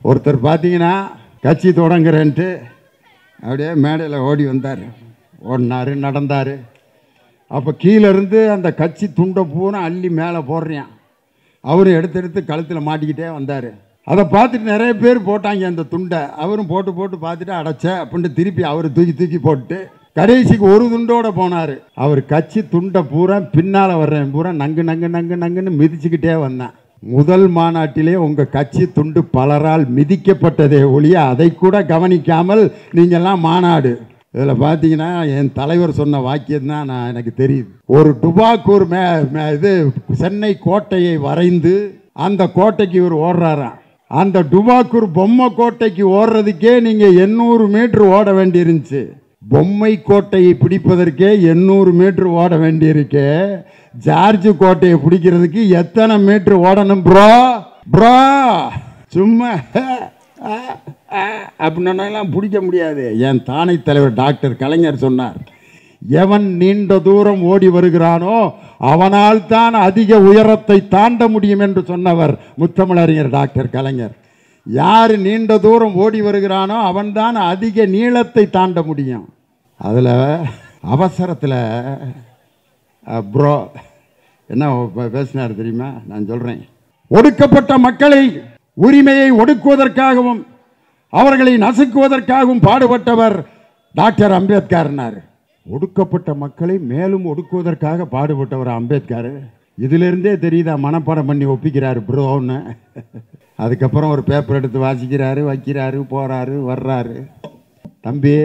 ஒருத்தர் பார்த்தீங்கன்னா கட்சி தொடங்குறேன்ட்டு அப்படியே மேடையில் ஓடி வந்தார் ஓடினார் நடந்தார் அப்போ கீழே இருந்து அந்த கட்சி துண்டை பூரா அள்ளி மேலே போடுறான் அவரும் எடுத்து எடுத்து கழுத்தில் மாட்டிக்கிட்டே வந்தார் அதை பார்த்துட்டு நிறைய பேர் போட்டாங்க அந்த துண்டை அவரும் போட்டு போட்டு பார்த்துட்டு அடைச்ச அப்படின்ட்டு திருப்பி அவர் தூக்கி தூக்கி போட்டு கடைசிக்கு ஒரு துண்டோட போனார் அவர் கட்சி துண்டை பூரா பின்னால் வர்றேன் பூரா நங்கு நங்கு நங்கு நங்குன்னு மிதிச்சுக்கிட்டே வந்தேன் முதல் மாநாட்டிலே உங்கள் கட்சி துண்டு பலரால் மிதிக்கப்பட்டதே ஒழிய அதை கூட கவனிக்காமல் நீங்கள்லாம் மாநாடு இதில் பார்த்தீங்கன்னா என் தலைவர் சொன்ன வாக்கியம் தான் நான் எனக்கு தெரியுது ஒரு டுபாக்கூர் மே மே- இது சென்னை கோட்டையை வரைந்து அந்த கோட்டைக்கு இவர் ஓடுறாராம் அந்த டுபாக்கூர் பொம்மை கோட்டைக்கு ஓடுறதுக்கே நீங்கள் எண்ணூறு மீட்டர் ஓட வேண்டியிருந்துச்சு பொம்மை கோட்டையை பிடிப்பதற்கே எண்ணூறு மீட்டர் ஓட வேண்டியிருக்கே ஜார்ஜ் கோட்டையை பிடிக்கிறதுக்கு எத்தனை மீட்டர் ஓடணும் ப்ரோ ப்ரோ சும்மா அப்படின்னெல்லாம் பிடிக்க முடியாது என் தானை தலைவர் டாக்டர் கலைஞர் சொன்னார் எவன் நீண்ட தூரம் ஓடி வருகிறானோ அவனால் தான் அதிக உயரத்தை தாண்ட முடியும் என்று சொன்னவர் முத்தமிழறிஞர் டாக்டர் கலைஞர் யார் நீண்ட தூரம் ஓடி வருகிறானோ அவன்தான் அதிக நீளத்தை தாண்ட முடியும் அதில் அவசரத்தில் ப்ரோ என்ன ப- பேசினார் தெரியுமா நான் சொல்கிறேன் ஒடுக்கப்பட்ட மக்களை உரிமையை ஒடுக்குவதற்காகவும் அவர்களை நசுக்குவதற்காகவும் பாடுபட்டவர் டாக்டர் அம்பேத்கர்னார் ஒடுக்கப்பட்ட மக்களை மேலும் ஒடுக்குவதற்காக பாடுபட்டவர் அம்பேத்கர் இதிலிருந்தே தெரியுதா மனப்பாடம் பண்ணி ஒப்பிக்கிறாரு ப்ரோன்னு அதுக்கப்புறம் ஒரு பேப்பர் எடுத்து வாசிக்கிறாரு வைக்கிறாரு போகிறாரு வர்றாரு தம்பி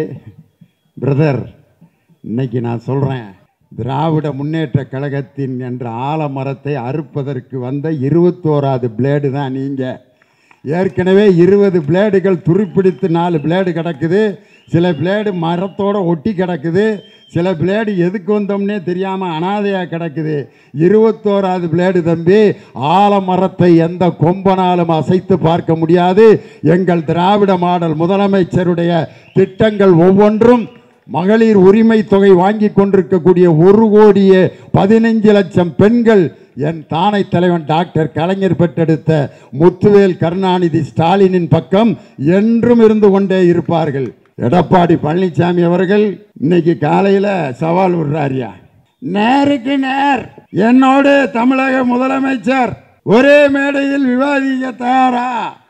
பிரதர் இன்னைக்கு நான் சொல்கிறேன் திராவிட முன்னேற்ற கழகத்தின் என்ற ஆலமரத்தை அறுப்பதற்கு வந்த இருபத்தோராது பிளேடு தான் நீங்கள் ஏற்கனவே இருபது பிளேடுகள் துருப்பிடித்து நாலு பிளேடு கிடக்குது சில பிளேடு மரத்தோட ஒட்டி கிடக்குது சில பிளேடு எதுக்கு வந்தோம்னே தெரியாமல் அனாதையாக கிடக்குது இருபத்தோராது பிளேடு தம்பி ஆலமரத்தை எந்த கொம்பனாலும் அசைத்து பார்க்க முடியாது எங்கள் திராவிட மாடல் முதலமைச்சருடைய திட்டங்கள் ஒவ்வொன்றும் மகளிர் உரிமை தொகை வாங்கி கொண்டிருக்கக்கூடிய ஒரு கோடியே பதினைஞ்சு லட்சம் பெண்கள் என் தானை தலைவன் டாக்டர் கலைஞர் பெற்றெடுத்த முத்துவேல் கருணாநிதி ஸ்டாலினின் பக்கம் என்றும் இருந்து கொண்டே இருப்பார்கள் எடப்பாடி பழனிசாமி அவர்கள் இன்னைக்கு காலையில் சவால் விடுறாரியா நேருக்கு நேர் என்னோடு தமிழக முதலமைச்சர் ஒரே மேடையில் விவாதிக்க தயாரா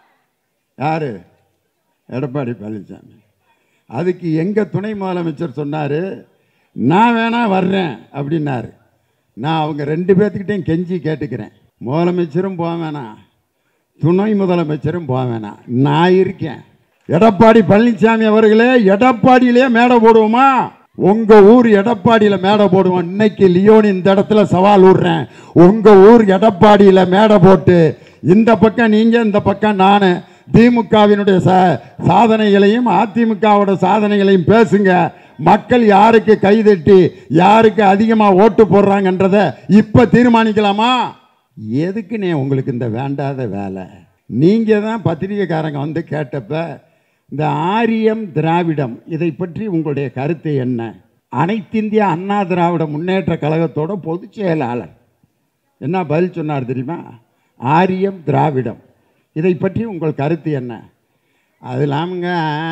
யாரு எடப்பாடி பழனிசாமி அதுக்கு எங்கள் துணை முதலமைச்சர் சொன்னார் நான் வேணா வர்றேன் அப்படின்னாரு நான் அவங்க ரெண்டு பேர்த்துக்கிட்டையும் கெஞ்சி கேட்டுக்கிறேன் முதலமைச்சரும் போக வேணாம் துணை முதலமைச்சரும் போக வேணாம் நான் இருக்கேன் எடப்பாடி பழனிசாமி அவர்களே எடப்பாடியிலே மேடை போடுவோமா உங்க ஊர் எடப்பாடியில மேடை போடுவோம் இன்னைக்கு லியோன் இந்த இடத்துல சவால் விடுறேன் உங்க ஊர் எடப்பாடியில மேடை போட்டு இந்த பக்கம் நீங்க இந்த பக்கம் நான் திமுகவினுடைய சா சாதனைகளையும் அதிமுகவோட சாதனைகளையும் பேசுங்க மக்கள் யாருக்கு கைதட்டி யாருக்கு அதிகமாக ஓட்டு போடுறாங்கன்றத இப்போ தீர்மானிக்கலாமா எதுக்குண்ணே உங்களுக்கு இந்த வேண்டாத வேலை நீங்கள் தான் பத்திரிகைக்காரங்க வந்து கேட்டப்ப இந்த ஆரியம் திராவிடம் இதை பற்றி உங்களுடைய கருத்து என்ன அனைத்திந்திய அண்ணா திராவிட முன்னேற்ற கழகத்தோட பொதுச் செயலாளர் என்ன பதில் சொன்னார் தெரியுமா ஆரியம் திராவிடம் இதை பற்றி உங்கள் கருத்து என்ன அது இல்லாமங்க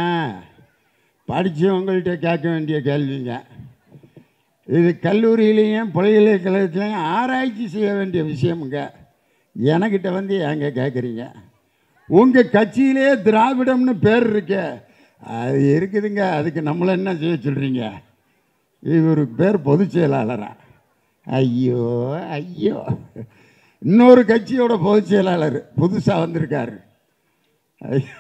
படித்தவங்கள்ட்ட கேட்க வேண்டிய கேள்விங்க இது கல்லூரியிலையும் பல்கலைக்கழகத்திலையும் ஆராய்ச்சி செய்ய வேண்டிய விஷயமுங்க எனக்கிட்ட வந்து ஏங்க கேட்குறீங்க உங்கள் கட்சியிலே திராவிடம்னு பேர் இருக்கே அது இருக்குதுங்க அதுக்கு நம்மளை என்ன செய்ய சொல்கிறீங்க இவருக்கு பேர் பொதுச் செயலாளரா ஐயோ ஐயோ இன்னொரு கட்சியோட பொதுச் செயலாளர் புதுசாக வந்திருக்காரு ஐயோ.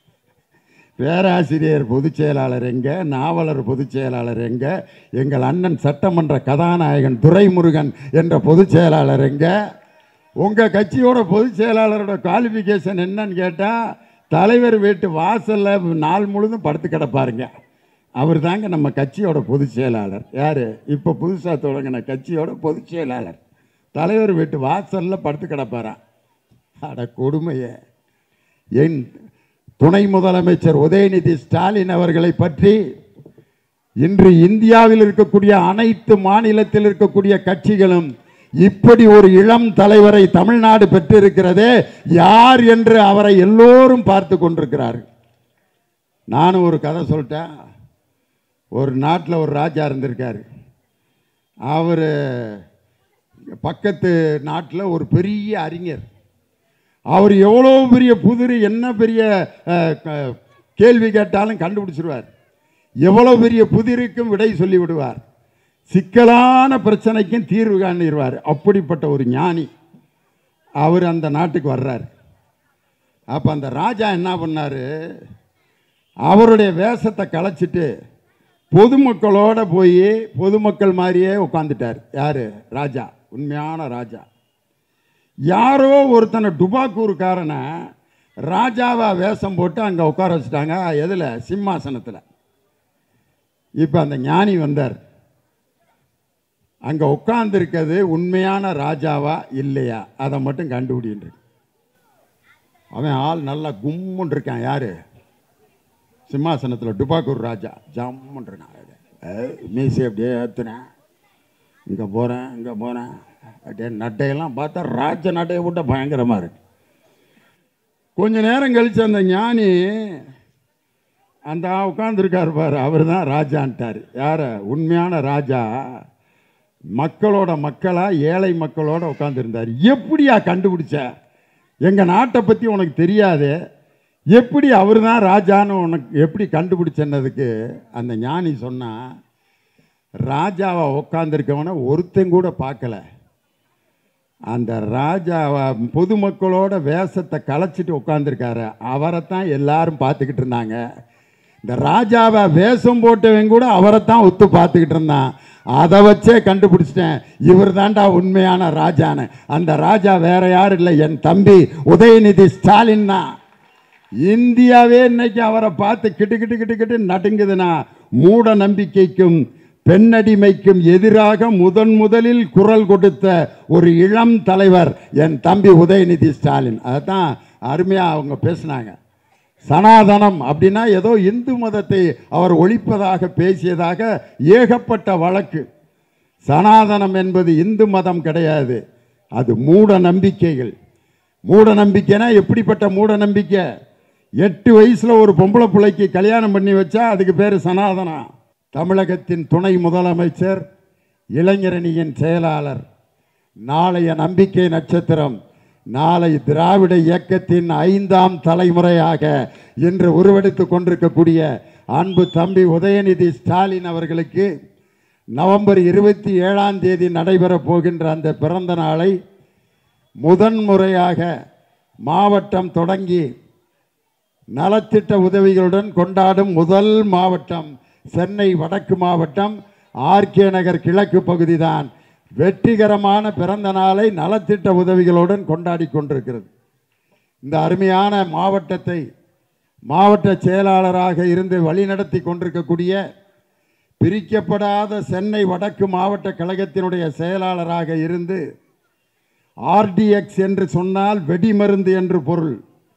பேராசிரியர் பொதுச் செயலாளர் எங்க நாவலர் பொதுச் செயலாளர் எங்க எங்கள் அண்ணன் சட்டமன்ற கதாநாயகன் துரைமுருகன் என்ற பொதுச் செயலாளர் எங்க உங்கள் கட்சியோட பொதுச் செயலாளரோட குவாலிஃபிகேஷன் என்னன்னு கேட்டால் தலைவர் வீட்டு வாசலில் நாள் முழுதும் படுத்து கிடப்பாருங்க அவர் தாங்க நம்ம கட்சியோட பொதுச் செயலாளர் யார் இப்போ புதுசாக தொடங்கின கட்சியோட பொதுச் செயலாளர் தலைவர் வீட்டு வாசலில் படுத்து கிடப்பாராம் அட கொடுமையே என் துணை முதலமைச்சர் உதயநிதி ஸ்டாலின் அவர்களை பற்றி இன்று இந்தியாவில் இருக்கக்கூடிய அனைத்து மாநிலத்தில் இருக்கக்கூடிய கட்சிகளும் இப்படி ஒரு இளம் தலைவரை தமிழ்நாடு பெற்றிருக்கிறதே யார் என்று அவரை எல்லோரும் பார்த்து கொண்டிருக்கிறார்கள் நானும் ஒரு கதை சொல்லிட்டேன் ஒரு நாட்டில் ஒரு ராஜா இருந்திருக்காரு அவர் பக்கத்து நாட்டில் ஒரு பெரிய அறிஞர் அவர் எவ்வளோ பெரிய புதிர் என்ன பெரிய அஹ், க- கேள்வி கேட்டாலும் கண்டுபிடிச்சிருவார் எவ்வளோ பெரிய புதிருக்கும் விடை சொல்லி விடுவார் சிக்கலான பிரச்சனைக்கும் தீர்வு காணிடுவார் அப்படிப்பட்ட ஒரு ஞானி அவர் அந்த நாட்டுக்கு வர்றார் அப்போ அந்த ராஜா என்ன பண்ணார் அவருடைய வேஷத்தை கலைச்சிட்டு பொதுமக்களோட போய் பொதுமக்கள் மாதிரியே உட்காந்துட்டார் யார் ராஜா உண்மையான ராஜா யாரோ ஒருத்தனை டுபாக்கூருக்காரனை ராஜாவா வேஷம் போட்டு அங்கே உட்கார வச்சுட்டாங்க எதில் சிம்மாசனத்தில் இப்போ அந்த ஞானி வந்தார் அங்கே உட்கார்ந்திருக்கிறது உண்மையான ராஜாவா இல்லையா அதை மட்டும் கண்டுபிடின்னு அவன் ஆள் நல்லா கும்முன்னு இருக்கான் யாரு சிம்மாசனத்தில் டுபாக்கூர் ராஜா ஜம்முன்னு இருக்கான் அஹ், மீசை அப்படியே ஏற்றுனேன் இங்கே போகிறேன் இங்கே போகிறேன் அப்படியே நட்டையெல்லாம் பார்த்தா ராஜ நட்டையை விட்ட பயங்கரமாக இருக்கு கொஞ்ச நேரம் கழிச்சு அந்த ஞானி அந்த உட்காந்துருக்காரு பாரு அவர் தான் ராஜான்ட்டார் யார உண்மையான ராஜா மக்களோட மக்களா ஏழை மக்களோட உட்காந்துருந்தார் எப்படியா கண்டுபிடிச்ச எங்கள் நாட்டை பற்றி உனக்கு தெரியாது எப்படி அவர் தான் ராஜான்னு உனக்கு எப்படி கண்டுபிடிச்சன்னதுக்கு அந்த ஞானி சொன்னா ராஜாவை உட்காந்துருக்கவனை ஒருத்தன் கூட பார்க்கல அந்த ராஜாவை பொதுமக்களோட வேஷத்தை கலைச்சிட்டு உட்காந்துருக்காரு அவரை தான் எல்லாரும் பார்த்துக்கிட்டு இருந்தாங்க இந்த ராஜாவை வேஷம் போட்டவன் கூட அவரை தான் ஒத்து பார்த்துக்கிட்டு இருந்தான் அதை வச்சே கண்டுபிடிச்சிட்டேன் இவர் தாண்டா உண்மையான ராஜான்னு அந்த ராஜா வேற யாரும் இல்லை என் தம்பி உதயநிதி ஸ்டாலின் தான் இந்தியாவே இன்னைக்கு அவரை பார்த்து கிட்டு கிட்டு கிட்டு கிட்டு நடுங்குதுன்னா மூட நம்பிக்கைக்கும் பெண்ணடிமைக்கும் எதிராக முதன் முதலில் குரல் கொடுத்த ஒரு இளம் தலைவர் என் தம்பி உதயநிதி ஸ்டாலின் அதான் அருமையாக அவங்க பேசினாங்க சனாதனம் அப்படின்னா ஏதோ இந்து மதத்தை அவர் ஒழிப்பதாக பேசியதாக ஏகப்பட்ட வழக்கு சனாதனம் என்பது இந்து மதம் கிடையாது அது மூட நம்பிக்கைகள் மூட நம்பிக்கைனா எப்படிப்பட்ட மூட நம்பிக்கை எட்டு வயசுல ஒரு பொம்பளை பிள்ளைக்கு கல்யாணம் பண்ணி வச்சா அதுக்கு பேர் சனாதனம் தமிழகத்தின் துணை முதலமைச்சர் இளைஞரணியின் செயலாளர் நாளைய நம்பிக்கை நட்சத்திரம் நாளை திராவிட இயக்கத்தின் ஐந்தாம் தலைமுறையாக இன்று உருவெடுத்து கொண்டிருக்கக்கூடிய அன்பு தம்பி உதயநிதி ஸ்டாலின் அவர்களுக்கு நவம்பர் இருபத்தி ஏழாம் தேதி நடைபெறப் போகின்ற அந்த பிறந்த நாளை முதன்முறையாக மாவட்டம் தொடங்கி நலத்திட்ட உதவிகளுடன் கொண்டாடும் முதல் மாவட்டம் சென்னை வடக்கு மாவட்டம் ஆர்கே நகர் கிழக்கு பகுதிதான் வெற்றிகரமான பிறந்த நாளை நலத்திட்ட உதவிகளுடன் கொண்டாடி கொண்டிருக்கிறது இந்த அருமையான மாவட்டத்தை மாவட்ட செயலாளராக இருந்து வழிநடத்தி கொண்டிருக்கக்கூடிய பிரிக்கப்படாத சென்னை வடக்கு மாவட்ட கழகத்தினுடைய செயலாளராக இருந்து ஆர்டிஎக்ஸ் என்று சொன்னால் வெடிமருந்து என்று பொருள்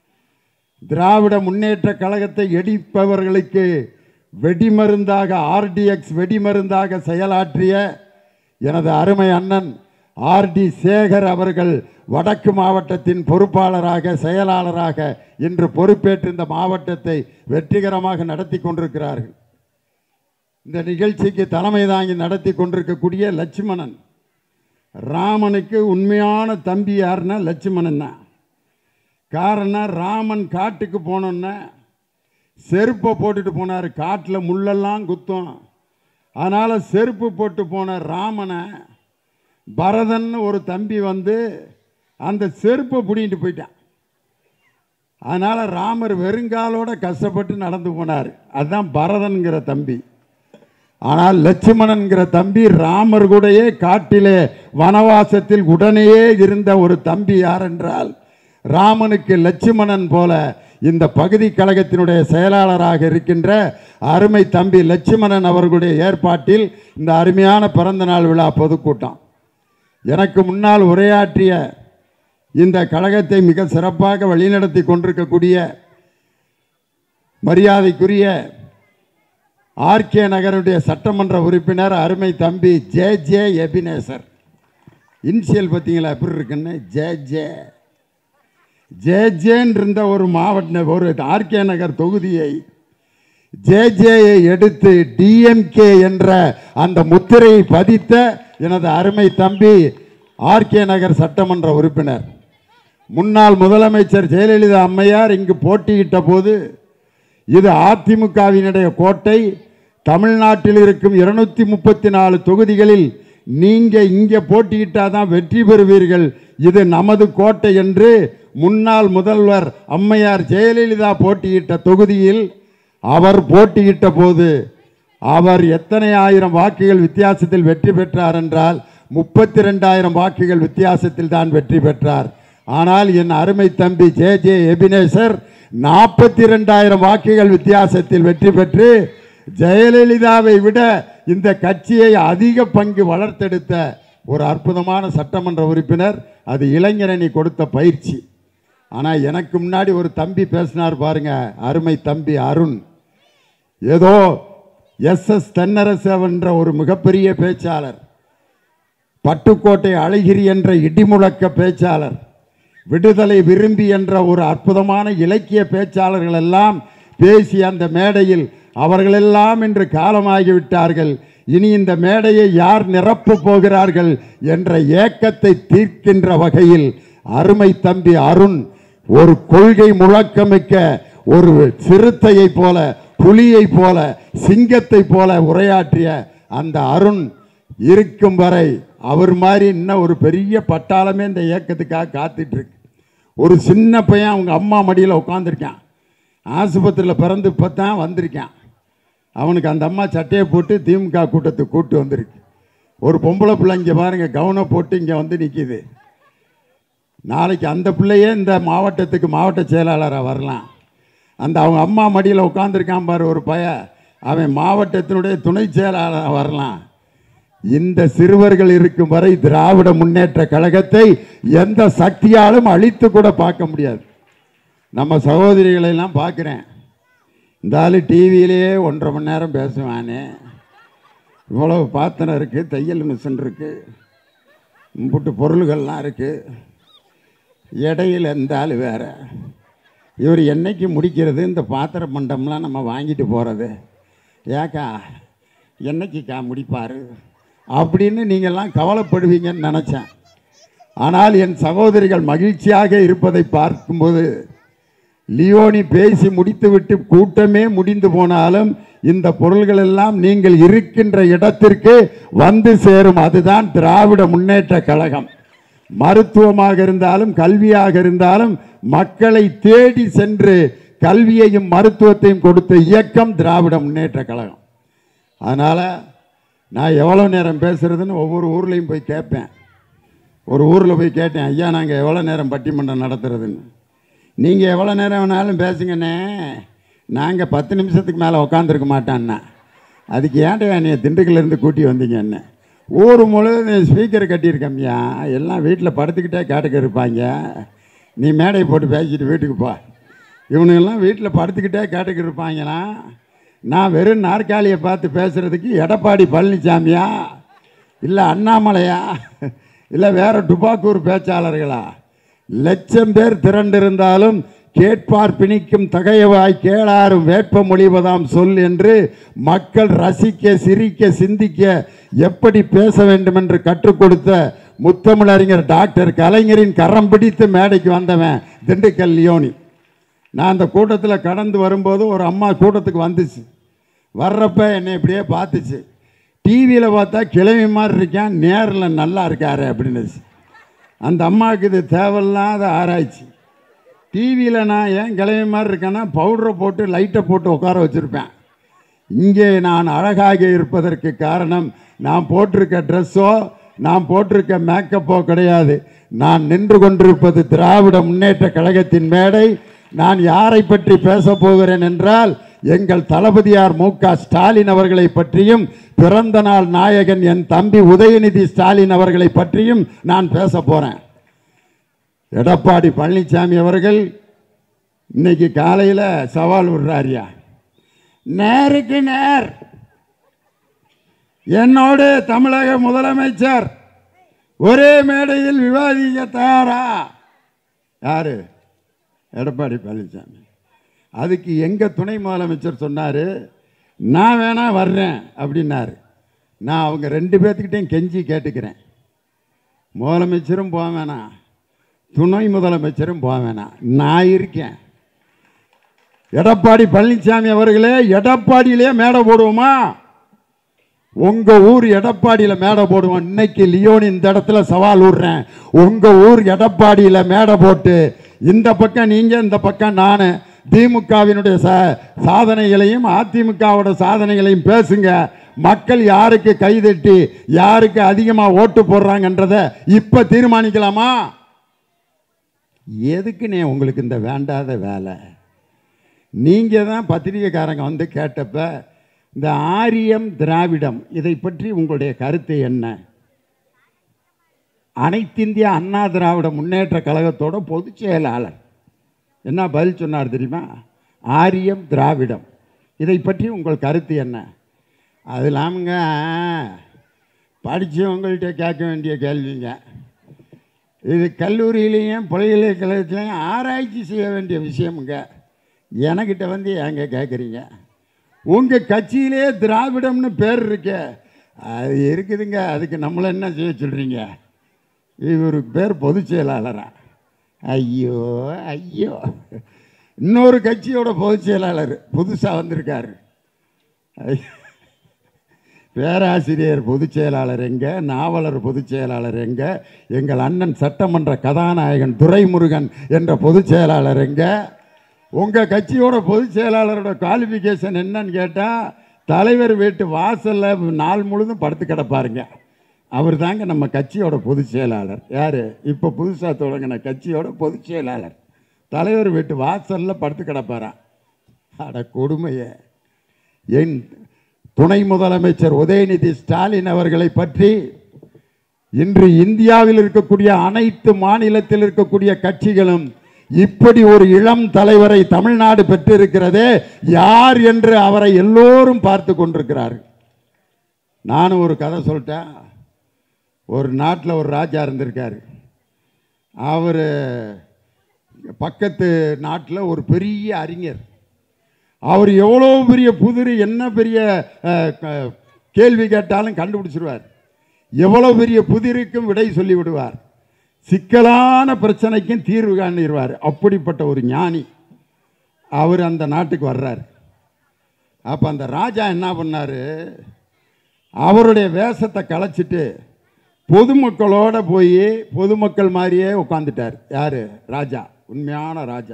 திராவிட முன்னேற்ற கழகத்தை எடிப்பவர்களுக்கு வெடிமருந்தாக ஆர்டிஎக்ஸ் வெடிமருந்தாக செயலாற்றிய எனது அருமை அண்ணன் ஆர்டி சேகர் அவர்கள் வடக்கு மாவட்டத்தின் பொறுப்பாளராக செயலாளராக இன்று பொறுப்பேற்று இந்த மாவட்டத்தை வெற்றிகரமாக நடத்தி கொண்டிருக்கிறார்கள் இந்த நிகழ்ச்சிக்கு தலைமை தாங்கி நடத்தி கொண்டிருக்கக்கூடிய லட்சுமணன் ராமனுக்கு உண்மையான தம்பி யாருன்னா லட்சுமணன் தான் காரணம் ராமன் காட்டுக்கு போனோன்னே செருப்பை போட்டுட்டு போனார் காட்டில் முள்ளெல்லாம் குத்தும் அதனால் செருப்பு போட்டு போன ராமனை பரதன் ஒரு தம்பி வந்து அந்த செருப்பை பிடிங்கிட்டு போயிட்டான் அதனால் ராமர் வெறுங்காலோட கஷ்டப்பட்டு நடந்து போனார் அதுதான் பரதன்கிற தம்பி ஆனால் லட்சுமணன்கிற தம்பி ராமர் கூடயே காட்டிலே வனவாசத்தில் உடனேயே இருந்த ஒரு தம்பி யார் என்றால் ராமனுக்கு லட்சுமணன் போல இந்த பகுதி கழகத்தினுடைய செயலாளராக இருக்கின்ற அருமை தம்பி லட்சுமணன் அவர்களுடைய ஏற்பாட்டில் இந்த அருமையான பிறந்த நாள் விழா பொதுக்கூட்டம் எனக்கு முன்னால் உரையாற்றிய இந்த கழகத்தை மிக சிறப்பாக வழிநடத்தி கொண்டிருக்கக்கூடிய மரியாதைக்குரிய ஆர்கே நகருடைய சட்டமன்ற உறுப்பினர் அருமை தம்பி ஜே ஜே எபினேசர் இன்சியல் பார்த்தீங்களா எப்படி இருக்குன்னு ஜே ஜே ஜே ஜேன்னு இருந்த ஒரு மாவட்ட ஒரு ஆர்கே நகர் தொகுதியை ஜேஜேயை எடுத்து டிஎம்கே என்ற அந்த முத்திரையை பதித்த எனது அருமை தம்பி ஆர்கே நகர் சட்டமன்ற உறுப்பினர் முன்னாள் முதலமைச்சர் ஜெயலலிதா அம்மையார் இங்கு போட்டியிட்ட போது இது அதிமுகவினுடைய கோட்டை தமிழ்நாட்டில் இருக்கும் இருநூத்தி முப்பத்தி நாலு தொகுதிகளில் நீங்க இங்கே போட்டியிட்டாதான் வெற்றி பெறுவீர்கள் இது நமது கோட்டை என்று முன்னாள் முதல்வர் அம்மையார் ஜெயலலிதா போட்டியிட்ட தொகுதியில் அவர் போட்டியிட்ட போது அவர் எத்தனை ஆயிரம் வாக்குகள் வித்தியாசத்தில் வெற்றி பெற்றார் என்றால் முப்பத்தி ரெண்டாயிரம் வாக்குகள் வித்தியாசத்தில் தான் வெற்றி பெற்றார் ஆனால் என் அருமை தம்பி ஜே ஜே எபினேசர் நாற்பத்தி ரெண்டாயிரம் வாக்குகள் வித்தியாசத்தில் வெற்றி பெற்று ஜெயலலிதாவை விட இந்த கட்சியை அதிக பங்கு வளர்த்தெடுத்த ஒரு அற்புதமான சட்டமன்ற உறுப்பினர் அது இளைஞரணி கொடுத்த பயிற்சி ஆனால் எனக்கு முன்னாடி ஒரு தம்பி பேசினார் பாருங்க அருமை தம்பி அருண் ஏதோ எஸ் எஸ் தென்னரசவென்ற ஒரு மிகப்பெரிய பேச்சாளர் பட்டுக்கோட்டை அழகிரி என்ற இடிமுழக்க பேச்சாளர் விடுதலை விரும்பி என்ற ஒரு அற்புதமான இலக்கிய பேச்சாளர்கள் எல்லாம் பேசி அந்த மேடையில் அவர்களெல்லாம் இன்று காலமாகிவிட்டார்கள் இனி இந்த மேடையை யார் நிரப்பப் போகிறார்கள் என்ற ஏக்கத்தை தீர்க்கின்ற வகையில் அருமை தம்பி அருண் ஒரு கொள்கை முழக்கமிக்க ஒரு சிறுத்தையை போல புலியை போல சிங்கத்தை போல உரையாற்றிய அந்த அருண் இருக்கும் வரை அவர் மாதிரி இன்னும் ஒரு பெரிய பட்டாளமே இந்த இயக்கத்துக்காக காத்துட்டு இருக்கு ஒரு சின்ன பையன் அவங்க அம்மா மடியில் உட்காந்துருக்கான் ஆஸ்பத்திரியில் பிறந்து இப்போ தான் வந்திருக்கான் அவனுக்கு அந்த அம்மா சட்டையை போட்டு திமுக கூட்டத்துக்கு கூட்டு வந்திருக்கு ஒரு பொம்பளை பிள்ளை இங்கே பாருங்க கவனம் போட்டு இங்கே வந்து நிற்கிது நாளைக்கு அந்த பிள்ளையே இந்த மாவட்டத்துக்கு மாவட்ட செயலாளராக வரலாம் அந்த அவங்க அம்மா மடியில் உட்காந்துருக்கான் பாரு ஒரு பைய அவன் மாவட்டத்தினுடைய துணை செயலாளராக வரலாம் இந்த சிறுவர்கள் இருக்கும் வரை திராவிட முன்னேற்ற கழகத்தை எந்த சக்தியாலும் அழித்து கூட பார்க்க முடியாது நம்ம சகோதரிகளை எல்லாம் பார்க்குறேன் இந்த ஆளு டிவியிலேயே ஒன்றரை மணி நேரம் பேசுவானே இவ்வளவு பாத்திரம் இருக்குது தையல் மிஷின் இருக்குது இம்புட்டு பொருள்கள்லாம் இருக்குது இடையில இந்த ஆள் வேற இவர் என்னைக்கு முடிக்கிறது இந்த பாத்திர மண்டம்லாம் நம்ம வாங்கிட்டு போகிறது ஏக்கா என்னைக்குக்கா முடிப்பார் அப்படின்னு நீங்கள்லாம் கவலைப்படுவீங்கன்னு நினச்சேன் ஆனால் என் சகோதரிகள் மகிழ்ச்சியாக இருப்பதை பார்க்கும்போது லியோனி பேசி முடித்துவிட்டு கூட்டமே முடிந்து போனாலும் இந்த பொருள்கள் எல்லாம் நீங்கள் இருக்கின்ற இடத்திற்கு வந்து சேரும் அதுதான் திராவிட முன்னேற்ற கழகம் மருத்துவமாக இருந்தாலும் கல்வியாக இருந்தாலும் மக்களை தேடி சென்று கல்வியையும் மருத்துவத்தையும் கொடுத்த இயக்கம் திராவிட முன்னேற்ற கழகம் அதனால் நான் எவ்வளோ நேரம் பேசுறதுன்னு ஒவ்வொரு ஊர்லேயும் போய் கேட்பேன் ஒரு ஊரில் போய் கேட்டேன் ஐயா நாங்கள் எவ்வளோ நேரம் பட்டிமன்றம் நடத்துறதுன்னு நீங்கள் எவ்வளோ நேரம் வேணாலும் பேசுங்கண்ணே நாங்கள் பத்து நிமிஷத்துக்கு மேலே உட்காந்துருக்க மாட்டான்னா அதுக்கு ஏன்டா நீ திண்டுக்கல்லேருந்து கூட்டி வந்தீங்க என்ன ஊர் முழுவதும் ஸ்பீக்கர் கட்டியிருக்கம்யா எல்லாம் வீட்டில் படுத்துக்கிட்டே கேட்டுக்க இருப்பாங்க நீ மேடை போட்டு பேசிட்டு வீட்டுக்கு போ இவனுங்கெல்லாம் வீட்டில் படுத்துக்கிட்டே கேட்டுக்கிட்டு இருப்பாங்கன்னா நான் வெறும் நாற்காலியை பார்த்து பேசுகிறதுக்கு எடப்பாடி பழனிசாமியா இல்லை அண்ணாமலையா இல்லை வேற டுபாக்கூர் பேச்சாளர்களா லட்சம் பேர் திரண்டிருந்தாலும் கேட்பார் பிணிக்கும் தகையவாய் கேளாரும் வேட்ப மொழிவதாம் சொல் என்று மக்கள் ரசிக்க சிரிக்க சிந்திக்க எப்படி பேச வேண்டும் என்று கற்றுக் கொடுத்த முத்தமிழறிஞர் டாக்டர் கலைஞரின் கரம் பிடித்து மேடைக்கு வந்தவன் திண்டுக்கல் லியோனி நான் அந்த கூட்டத்தில் கடந்து வரும்போது ஒரு அம்மா கூட்டத்துக்கு வந்துச்சு வர்றப்ப என்னை இப்படியே பார்த்துச்சு டிவியில் பார்த்தா கிழமை மாதிரி இருக்கான் நேரில் நல்லா இருக்காரு அப்படின்னுச்சு அந்த அம்மாவுக்கு இது தேவையில்லாத ஆராய்ச்சி டிவியில் நான் ஏன் கிழமை மாதிரி இருக்கேன்னா பவுடரை போட்டு லைட்டை போட்டு உட்கார வச்சுருப்பேன் இங்கே நான் அழகாக இருப்பதற்கு காரணம் நான் போட்டிருக்க ட்ரெஸ்ஸோ நான் போட்டிருக்க மேக்கப்போ கிடையாது நான் நின்று கொண்டிருப்பது திராவிட முன்னேற்ற கழகத்தின் மேடை நான் யாரை பற்றி பேசப் போகிறேன் என்றால் எங்கள் தளபதியார் மு க ஸ்டாலின் அவர்களை பற்றியும் பிறந்த நாள் நாயகன் என் தம்பி உதயநிதி ஸ்டாலின் அவர்களை பற்றியும் நான் பேச போகிறேன் எடப்பாடி பழனிசாமி அவர்கள் இன்னைக்கு காலையில் சவால் விடுறாரியா நேருக்கு நேர் என்னோடு தமிழக முதலமைச்சர் ஒரே மேடையில் விவாதிக்க தயாரா யாரு எடப்பாடி பழனிசாமி அதுக்கு எங்க துணை முதலமைச்சர் சொன்னாரு நான் வேணா வர்றேன் அப்படின்னாரு நான் அவங்க ரெண்டு பேர்த்துக்கிட்டையும் கெஞ்சி கேட்டுக்கிறேன் முதலமைச்சரும் போக வேணாம் துணை முதலமைச்சரும் போக வேணாம் நான் இருக்கேன் எடப்பாடி பழனிசாமி அவர்களே எடப்பாடியிலே மேடை போடுவோமா உங்க ஊர் எடப்பாடியில மேடை போடுவோம் இன்னைக்கு லியோன் இந்த இடத்துல சவால் விடுறேன் உங்க ஊர் எடப்பாடியில மேடை போட்டு இந்த பக்கம் நீங்க இந்த பக்கம் நானு திமுகவினுடைய சா சாதனைகளையும் அதிமுகவோட சாதனைகளையும் பேசுங்க மக்கள் யாருக்கு கைதட்டி யாருக்கு அதிகமா ஓட்டு போடுறாங்கன்றத இப்ப தீர்மானிக்கலாமா எதுக்குண்ணே உங்களுக்கு இந்த வேண்டாத வேலை நீங்கள் தான் பத்திரிகைக்காரங்க வந்து கேட்டப்ப இந்த ஆரியம் திராவிடம் இதை பற்றி உங்களுடைய கருத்து என்ன அனைத்திந்திய அண்ணா திராவிட முன்னேற்ற கழகத்தோட பொதுச் செயலாளர் என்ன பதில் சொன்னார் தெரியுமா ஆரியம் திராவிடம் இதை பற்றி உங்கள் கருத்து என்ன அது இல்லாமங்க படித்தவங்கள்ட்ட கேட்க வேண்டிய கேள்விங்க இது கல்லூரியிலையும் பல்கலைக்கழகத்திலையும் ஆராய்ச்சி செய்ய வேண்டிய விஷயமுங்க எனக்கிட்ட வந்து ஏங்க கேட்குறீங்க உங்கள் கட்சியிலே திராவிடம்னு பேர் இருக்க அது இருக்குதுங்க அதுக்கு நம்மளை என்ன செய்ய சொல்கிறீங்க இவருக்கு பேர் பொதுச் செயலாளரா ஐயோ ஐயோ இன்னொரு கட்சியோட பொதுச் செயலாளர் புதுசாக வந்திருக்காரு ஐ- பேராசிரியர் பொதுச் செயலாளர் எங்க நாவலர் பொதுச் செயலாளர் எங்க எங்கள் அண்ணன் சட்டமன்ற கதாநாயகன் துரைமுருகன் என்ற பொதுச் செயலாளர் எங்க உங்க கட்சியோட பொதுச் செயலாளரோட குவாலிஃபிகேஷன் என்னன்னு கேட்டா தலைவர் வீட்டு வாசல்ல நாள் முழுதும் படுத்து கிடப்பாருங்க அவர் தாங்க நம்ம கட்சியோட பொதுச் செயலாளர் யாரு இப்போ புதுசாக தொடங்கின கட்சியோட பொதுச் செயலாளர் தலைவர் வீட்டு வாசல்ல படுத்து கிடப்பாராம் அட கொடுமையே என் துணை முதலமைச்சர் உதயநிதி ஸ்டாலின் அவர்களை பற்றி இன்று இந்தியாவில் இருக்கக்கூடிய அனைத்து மாநிலத்தில் இருக்கக்கூடிய கட்சிகளும் இப்படி ஒரு இளம் தலைவரை தமிழ்நாடு பெற்றிருக்கிறதே யார் என்று அவரை எல்லோரும் பார்த்து கொண்டிருக்கிறார்கள் நானும் ஒரு கதை சொல்லிட்டேன் ஒரு நாட்டில் ஒரு ராஜா இருந்திருக்காரு அவர் பக்கத்து நாட்டில் ஒரு பெரிய அறிஞர் அவர் எவ்வளோ பெரிய புதிர் என்ன பெரிய அஹ், க- கேள்வி கேட்டாலும் கண்டுபிடிச்சிருவார் எவ்வளோ பெரிய புதிருக்கும் விடை சொல்லி விடுவார் சிக்கலான பிரச்சனைக்கும் தீர்வு காணிடுவார் அப்படிப்பட்ட ஒரு ஞானி அவர் அந்த நாட்டுக்கு வர்றார் அப்போ அந்த ராஜா என்ன பண்ணார் அவருடைய வேஷத்தை கலைச்சிட்டு பொதுமக்களோட போய் பொதுமக்கள் மாதிரியே உட்காந்துட்டார் யார் ராஜா உண்மையான ராஜா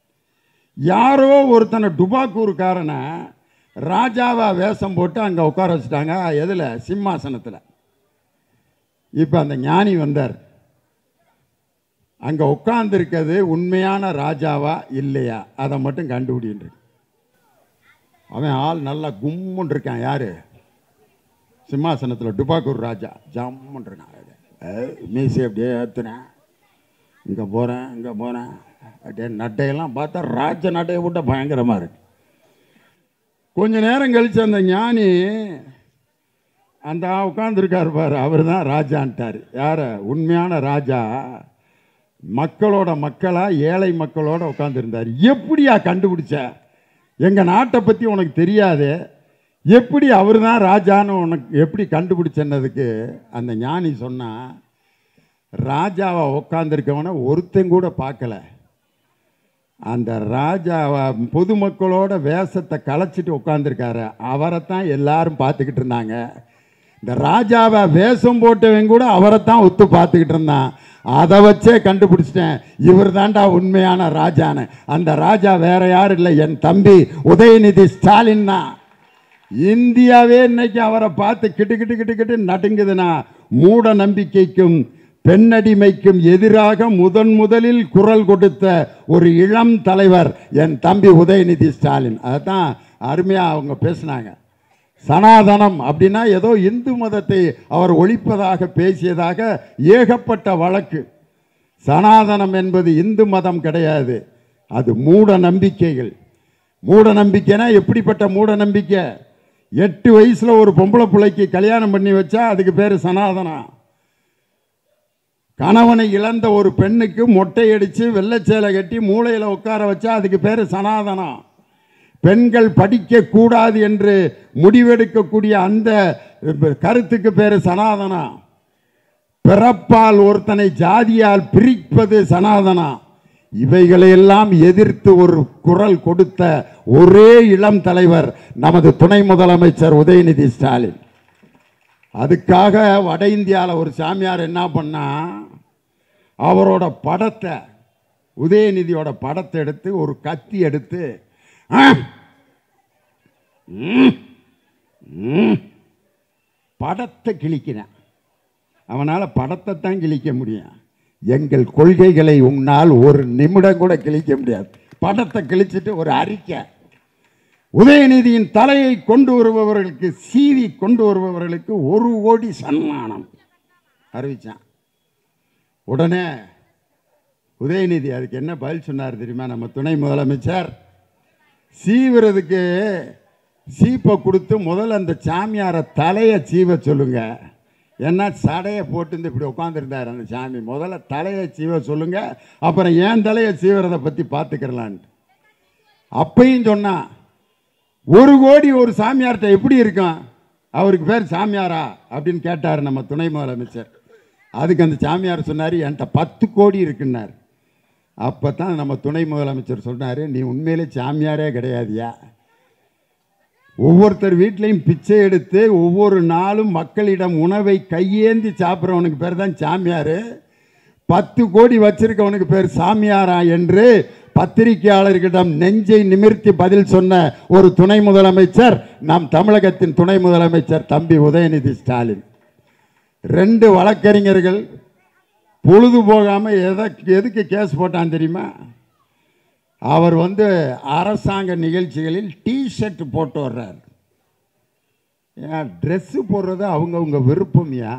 யாரோ ஒருத்தனை டுபாக்கூருக்காரனை ராஜாவா வேஷம் போட்டு அங்கே உட்கார வச்சுட்டாங்க எதில் சிம்மாசனத்தில் இப்போ அந்த ஞானி வந்தார் அங்கே உட்கார்ந்திருக்கிறது உண்மையான ராஜாவா இல்லையா அதை மட்டும் கண்டுபிடின்னு அவன் ஆள் நல்லா கும்முன்னு இருக்கான் யாரு சிம்மாசனத்தில் டுபாக்கூர் ராஜா ஜம்முன்னு இருக்கான் அஹ், மீசை அப்படியே ஏற்றுனேன் இங்கே போகிறேன் இங்கே போகிறேன் அப்படியே நட்டையெல்லாம் பார்த்தா ராஜ நட்டையை விட்ட பயங்கரமாக இருக்கு கொஞ்ச நேரம் கழிச்சு அந்த ஞானி அந்த உட்காந்துருக்காரு பாரு அவர் தான் ராஜான்ட்டார் யார் உண்மையான ராஜா மக்களோட மக்களா ஏழை மக்களோட உட்காந்துருந்தார் எப்படியா கண்டுபிடிச்ச எங்கள் நாட்டை பற்றி உனக்கு தெரியாது எப்படி அவர் தான் ராஜான்னு உனக்கு எப்படி கண்டுபிடிச்சன்னதுக்கு அந்த ஞானி சொன்னா ராஜாவை உட்காந்துருக்கவனை ஒருத்தன் கூட பார்க்கல அந்த ராஜாவை பொதுமக்களோட வேஷத்தை கலைச்சிட்டு உட்காந்துருக்காரு அவரைத்தான் எல்லாரும் பார்த்துக்கிட்டு இருந்தாங்க இந்த ராஜாவை வேஷம் போட்டவன் கூட அவரைத்தான் ஒத்து பார்த்துக்கிட்டு இருந்தான் அதை வச்சே கண்டுபிடிச்சிட்டேன் இவர் தான்டா உண்மையான ராஜான்னு அந்த ராஜா வேற யாரும் இல்லை என் தம்பி உதயநிதி ஸ்டாலின் தான் இந்தியாவே இன்னைக்கு அவரை பார்த்து கிட்டு கிட்டு கிட்டு கிட்டு நடுங்குதுன்னா மூட நம்பிக்கைக்கும் பெண்ணடிமைக்கும் எதிராக முதன் முதலில் குரல் கொடுத்த ஒரு இளம் தலைவர் என் தம்பி உதயநிதி ஸ்டாலின் அதைத்தான் அருமையாக அவங்க பேசினாங்க சனாதனம் அப்படின்னா ஏதோ இந்து மதத்தை அவர் ஒழிப்பதாக பேசியதாக ஏகப்பட்ட வழக்கு சனாதனம் என்பது இந்து மதம் கிடையாது அது மூட நம்பிக்கைகள் மூட நம்பிக்கைனா எப்படிப்பட்ட மூட நம்பிக்கை எட்டு வயசுல ஒரு பொம்பளை பிள்ளைக்கு கல்யாணம் பண்ணி வச்சா அதுக்கு பேர் சனாதனம் கணவனை இழந்த ஒரு பெண்ணுக்கு மொட்டை அடித்து வெள்ளைச்சேலை கட்டி மூளையில் உட்கார வச்சா அதுக்கு பேர் சனாதனம் பெண்கள் படிக்கக்கூடாது என்று முடிவெடுக்கக்கூடிய அந்த கருத்துக்கு பேர் சனாதனம் பிறப்பால் ஒருத்தனை ஜாதியால் பிரிப்பது சனாதனா இவைகளையெல்லாம் எதிர்த்து ஒரு குரல் கொடுத்த ஒரே இளம் தலைவர் நமது துணை முதலமைச்சர் உதயநிதி ஸ்டாலின் அதுக்காக வட இந்தியாவில் ஒரு சாமியார் என்ன பண்ணா அவரோட படத்தை உதயநிதியோட படத்தை எடுத்து ஒரு கத்தி எடுத்து "ஆ, ம், ம்," படத்தை கிழிக்கிறேன் அவனால் படத்தை தான் கிழிக்க முடியும் எங்கள் கொள்கைகளை உன்னால் ஒரு நிமிடம் கூட கிழிக்க முடியாது படத்தை கிழிச்சிட்டு ஒரு அறிக்கை உதயநிதியின் தலையை கொண்டு வருபவர்களுக்கு சீவி கொண்டு வருபவர்களுக்கு ஒரு கோடி சன்மானம் அறிவிச்சான் உடனே உதயநிதி அதுக்கு என்ன பதில் சொன்னார் தெரியுமா நம்ம துணை முதலமைச்சர் சீவுறதுக்கு சீப்பை கொடுத்து முதல்ல அந்த சாமியாரை தலையை சீவ சொல்லுங்க ஏன்னா சடையை போட்டு இப்படி உட்காந்துருந்தார் அந்த சாமி முதல்ல தலையை சீவ சொல்லுங்க அப்புறம் ஏன் தலையை சீவுறதை பற்றி பார்த்துக்கிறலான்ட்டு அப்பையும் சொன்னான் ஒரு கோடி ஒரு சாமியார்கிட்ட எப்படி இருக்கும் அவருக்கு பேர் சாமியாரா அப்படின்னு கேட்டார் நம்ம துணை முதலமைச்சர் அதுக்கு அந்த சாமியார் சொன்னார் என்கிட்ட பத்து கோடி இருக்குன்னார் அப்போ தான் நம்ம துணை முதலமைச்சர் சொன்னார் நீ உண்மையிலே சாமியாரே கிடையாதியா ஒவ்வொருத்தர் வீட்லேயும் பிச்சை எடுத்து ஒவ்வொரு நாளும் மக்களிடம் உணவை கையேந்தி சாப்பிட்றவனுக்கு பேர் தான் சாமியார் பத்து கோடி வச்சிருக்கவனுக்கு பேர் சாமியாரா என்று பத்திரிகையாளர்களிடம் நெஞ்சை நிமிர்த்தி பதில் சொன்ன ஒரு துணை முதலமைச்சர் நம் தமிழகத்தின் துணை முதலமைச்சர் தம்பி உதயநிதி ஸ்டாலின் ரெண்டு வழக்கறிஞர்கள் பொழுது போகாமல் எதை எதுக்கு கேஸ் போட்டான் தெரியுமா அவர் வந்து அரசாங்க நிகழ்ச்சிகளில் டிஷர்ட் போட்டு வர்றார் ஏன் ட்ரெஸ்ஸு போடுறது அவங்கவுங்க விருப்பம்யா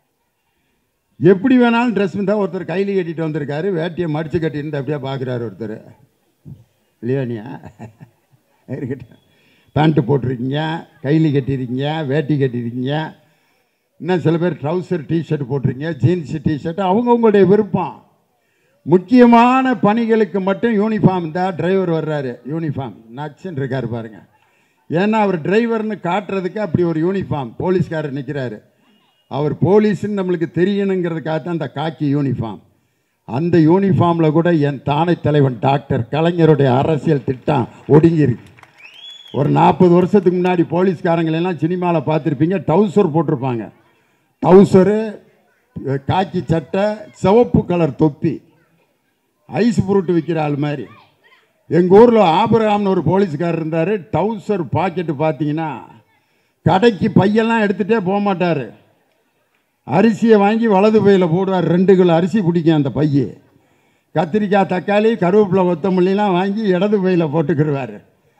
எப்படி வேணாலும் ட்ரெஸ் இருந்தால் ஒருத்தர் கையில் கட்டிட்டு வந்திருக்காரு வேட்டியை மடித்து கட்டிட்டு அப்படியே பார்க்குறாரு ஒருத்தர் இல்லையானியா இருக்கட்டும் பேண்ட்டு போட்டிருக்கீங்க கையில் கட்டியிருக்கீங்க வேட்டி கட்டியிருக்கீங்க இன்னும் சில பேர் ட்ரௌசர் டிஷர்ட் போட்டிருக்கீங்க ஜீன்ஸ் டிஷர்ட் அவங்கவுங்களுடைய விருப்பம் முக்கியமான பணிகளுக்கு மட்டும் யூனிஃபார்ம் தான் டிரைவர் வர்றாரு யூனிஃபார்ம் நச்சுன்னு இருக்காரு பாருங்க ஏன்னா அவர் டிரைவர்னு காட்டுறதுக்கு அப்படி ஒரு யூனிஃபார்ம் போலீஸ்காரர் நிற்கிறாரு அவர் போலீஸ்ன்னு நம்மளுக்கு தெரியணுங்கிறதுக்காக தான் அந்த காக்கி யூனிஃபார்ம் அந்த யூனிஃபார்மில் கூட என் தானை தலைவன் டாக்டர் கலைஞருடைய அரசியல் திட்டம் ஒடுங்கியிருக்கு ஒரு நாற்பது வருஷத்துக்கு முன்னாடி போலீஸ்காரங்களெல்லாம் சினிமாவில் பார்த்துருப்பீங்க டவுசர் போட்டிருப்பாங்க டவுசரு காக்கி சட்டை சிவப்பு கலர் தொப்பி ஐஸ் புருட்டு விற்கிற ஆள் மாதிரி எங்கள் ஊரில் ஆபரகாம்னு ஒரு போலீஸ்காரர் இருந்தார் டவுசர் பாக்கெட்டு பார்த்தீங்கன்னா கடைக்கு பையெல்லாம் எடுத்துகிட்டே போக மாட்டார் அரிசியை வாங்கி வலது பையில் போடுவார் ரெண்டு கிலோ அரிசி பிடிக்கும் அந்த பைய கத்திரிக்காய் தக்காளி கருவேப்பிலை கொத்தமல்லிலாம் வாங்கி இடது பையில் போட்டுக்கிடுவார்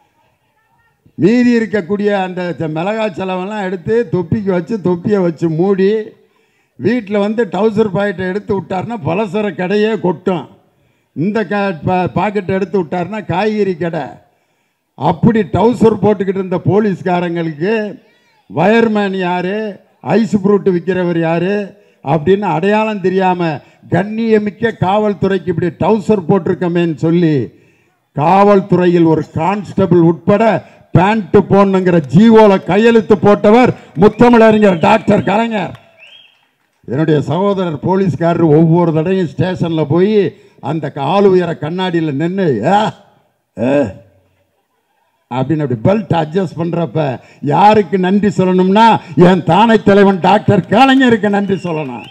மீதி இருக்கக்கூடிய அந்த ச- மிளகாய் செலவெல்லாம் எடுத்து தொப்பிக்கு வச்சு தொப்பியை வச்சு மூடி வீட்டில் வந்து டவுசர் பாக்கெட்டை எடுத்து விட்டாருன்னா பலசர கடையே கொட்டும் இந்த க பா- பாக்கெட்டை எடுத்து விட்டாருன்னா காய்கறி கடை அப்படி டவுசர் போட்டுக்கிட்டு இருந்த போலீஸ்காரங்களுக்கு வயர்மேன் யார் ஐஸ் ஃப்ரூட் விற்கிறவர் யார் அப்படின்னு அடையாளம் தெரியாமல் கண்ணியமிக்க காவல்துறைக்கு இப்படி டவுசர் போட்டிருக்கமேன்னு சொல்லி காவல்துறையில் ஒரு கான்ஸ்டபிள் உட்பட பேண்ட் போடணுங்கிற ஜீவோல கையெழுத்து போட்டவர் முத்தமிழறிஞர் டாக்டர் கலைஞர் என்னுடைய சகோதரர் போலீஸ்காரர் ஒவ்வொரு தடையும் ஸ்டேஷனில் போய் அந்த கால் உயர கண்ணாடியில் நின்று ஏ ஏ அப்படின்னு அப்படி பெல்ட் அட்ஜஸ்ட் பண்ணுறப்ப யாருக்கு நன்றி சொல்லணும்னா என் தானை தலைவன் டாக்டர் கலைஞருக்கு நன்றி சொல்லணும்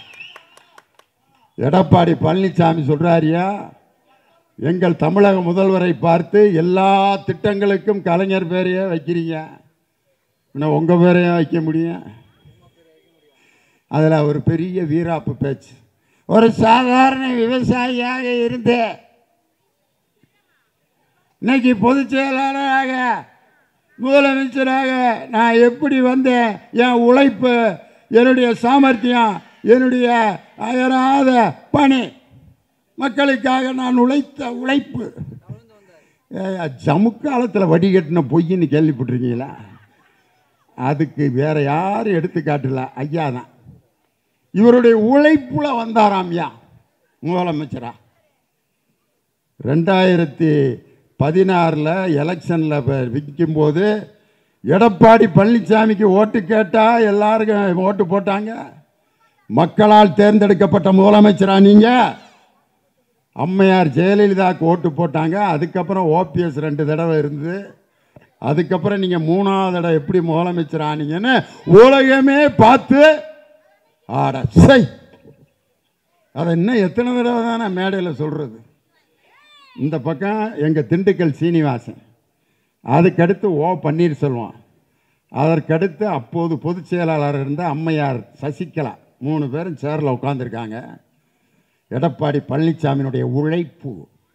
எடப்பாடி பழனிசாமி சொல்கிறாரியா எங்கள் தமிழக முதல்வரை பார்த்து எல்லா திட்டங்களுக்கும் கலைஞர் பேரையே வைக்கிறீங்க இன்னும் உங்கள் பேரையும் வைக்க முடியும் அதில் ஒரு பெரிய வீராப்பு பேச்சு ஒரு சாதாரண விவசாயியாக இருந்து இன்னைக்கு பொதுச் செயலாளராக முதலமைச்சராக நான் எப்படி வந்தேன் என் உழைப்பு என்னுடைய சாமர்த்தியம் என்னுடைய அயராத பணி மக்களுக்காக நான் உழைத்த உழைப்பு ஏய், ஜமுக்காலத்தில் வடிகட்டின பொய்ன்னு கேள்விப்பட்டிருக்கீங்களா அதுக்கு வேற யாரும் எடுத்துக்காட்டல ஐயா தான் இவருடைய உழைப்புல வந்தாராம்யா முதலமைச்சரா ரெண்டாயிரத்தி பதினாறில் எலெக்ஷனில் விற்கும்போது எடப்பாடி பழனிசாமிக்கு ஓட்டு கேட்டால் எல்லாருக்கும் ஓட்டு போட்டாங்க மக்களால் தேர்ந்தெடுக்கப்பட்ட முதலமைச்சரா நீங்க அம்மையார் ஜெயலலிதாவுக்கு ஓட்டு போட்டாங்க அதுக்கப்புறம் ஓபிஎஸ் ரெண்டு தடவை இருந்து அதுக்கப்புறம் நீங்கள் மூணாவது தடவை எப்படி முதலமைச்சர் ஆனீங்கன்னு உலகமே பார்த்து ஆட சை அதை இன்னும் எத்தனை தடவை தான் நான் மேடையில் சொல்கிறது இந்த பக்கம் எங்கள் திண்டுக்கல் சீனிவாசன் அதுக்கடுத்து ஓ பன்னீர்செல்வம் அதற்கடுத்து அப்போது பொதுச் செயலாளர் இருந்த அம்மையார் சசிகலா மூணு பேரும் சேரில் உட்காந்துருக்காங்க எடப்பாடி பழனிசாமியினுடைய உழைப்பு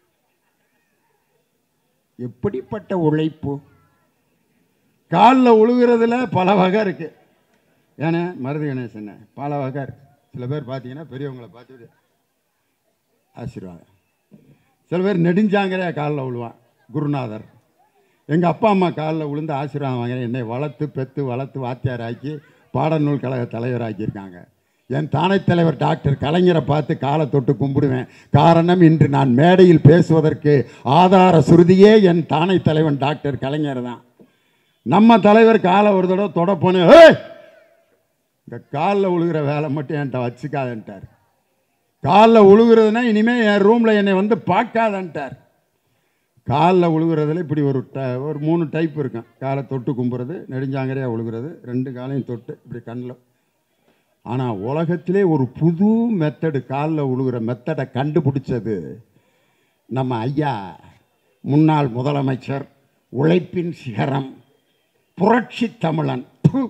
எப்படிப்பட்ட உழைப்பு காலில் உழுகிறதுல பல வகை இருக்கு ஏன்னா மருது கணேசன் பல வகை இருக்கு சில பேர் பார்த்தீங்கன்னா பெரியவங்களை பார்த்துட்டு ஆசீர்வாதம் சில பேர் நெடுஞ்சாங்கரையா காலில் விழுவான் குருநாதர் எங்கள் அப்பா அம்மா காலில் விழுந்து ஆசீர்வாதம் வாங்க என்னை வளர்த்து பெத்து வளர்த்து வாத்தியார் ஆக்கி பாடநூல் கழக தலைவர் ஆக்கியிருக்காங்க என் தானைத் தலைவர் டாக்டர் கலைஞரை பார்த்து காலை தொட்டு கும்பிடுவேன் காரணம் இன்று நான் மேடையில் பேசுவதற்கு ஆதார சுருதியே என் தானைத் தலைவன் டாக்டர் கலைஞர் தான் நம்ம தலைவர் காலை ஒரு தடவை தொட போனேன் "ஏய், இந்த காலில் விழுகிற வேலை மட்டும் என்கிட்ட வச்சுக்காதன்ட்டார் காலில் உழுகுறதுனா இனிமேல் என் ரூமில் என்னை வந்து பார்க்காதன்ட்டார் காலில் உழுகுறதுல இப்படி ஒரு ட ஒரு மூணு டைப் இருக்கும் காலை தொட்டு கும்புறது நெடுஞ்சாங்கரையாக உழுகுறது ரெண்டு காலையும் தொட்டு இப்படி கண்ணில் ஆனால் உலகத்திலே ஒரு புது மெத்தடு காலில் உழுகுற மெத்தடை கண்டுபிடிச்சது நம்ம ஐயா முன்னாள் முதலமைச்சர் உழைப்பின் சிகரம் புரட்சி தமிழன் ப்பு.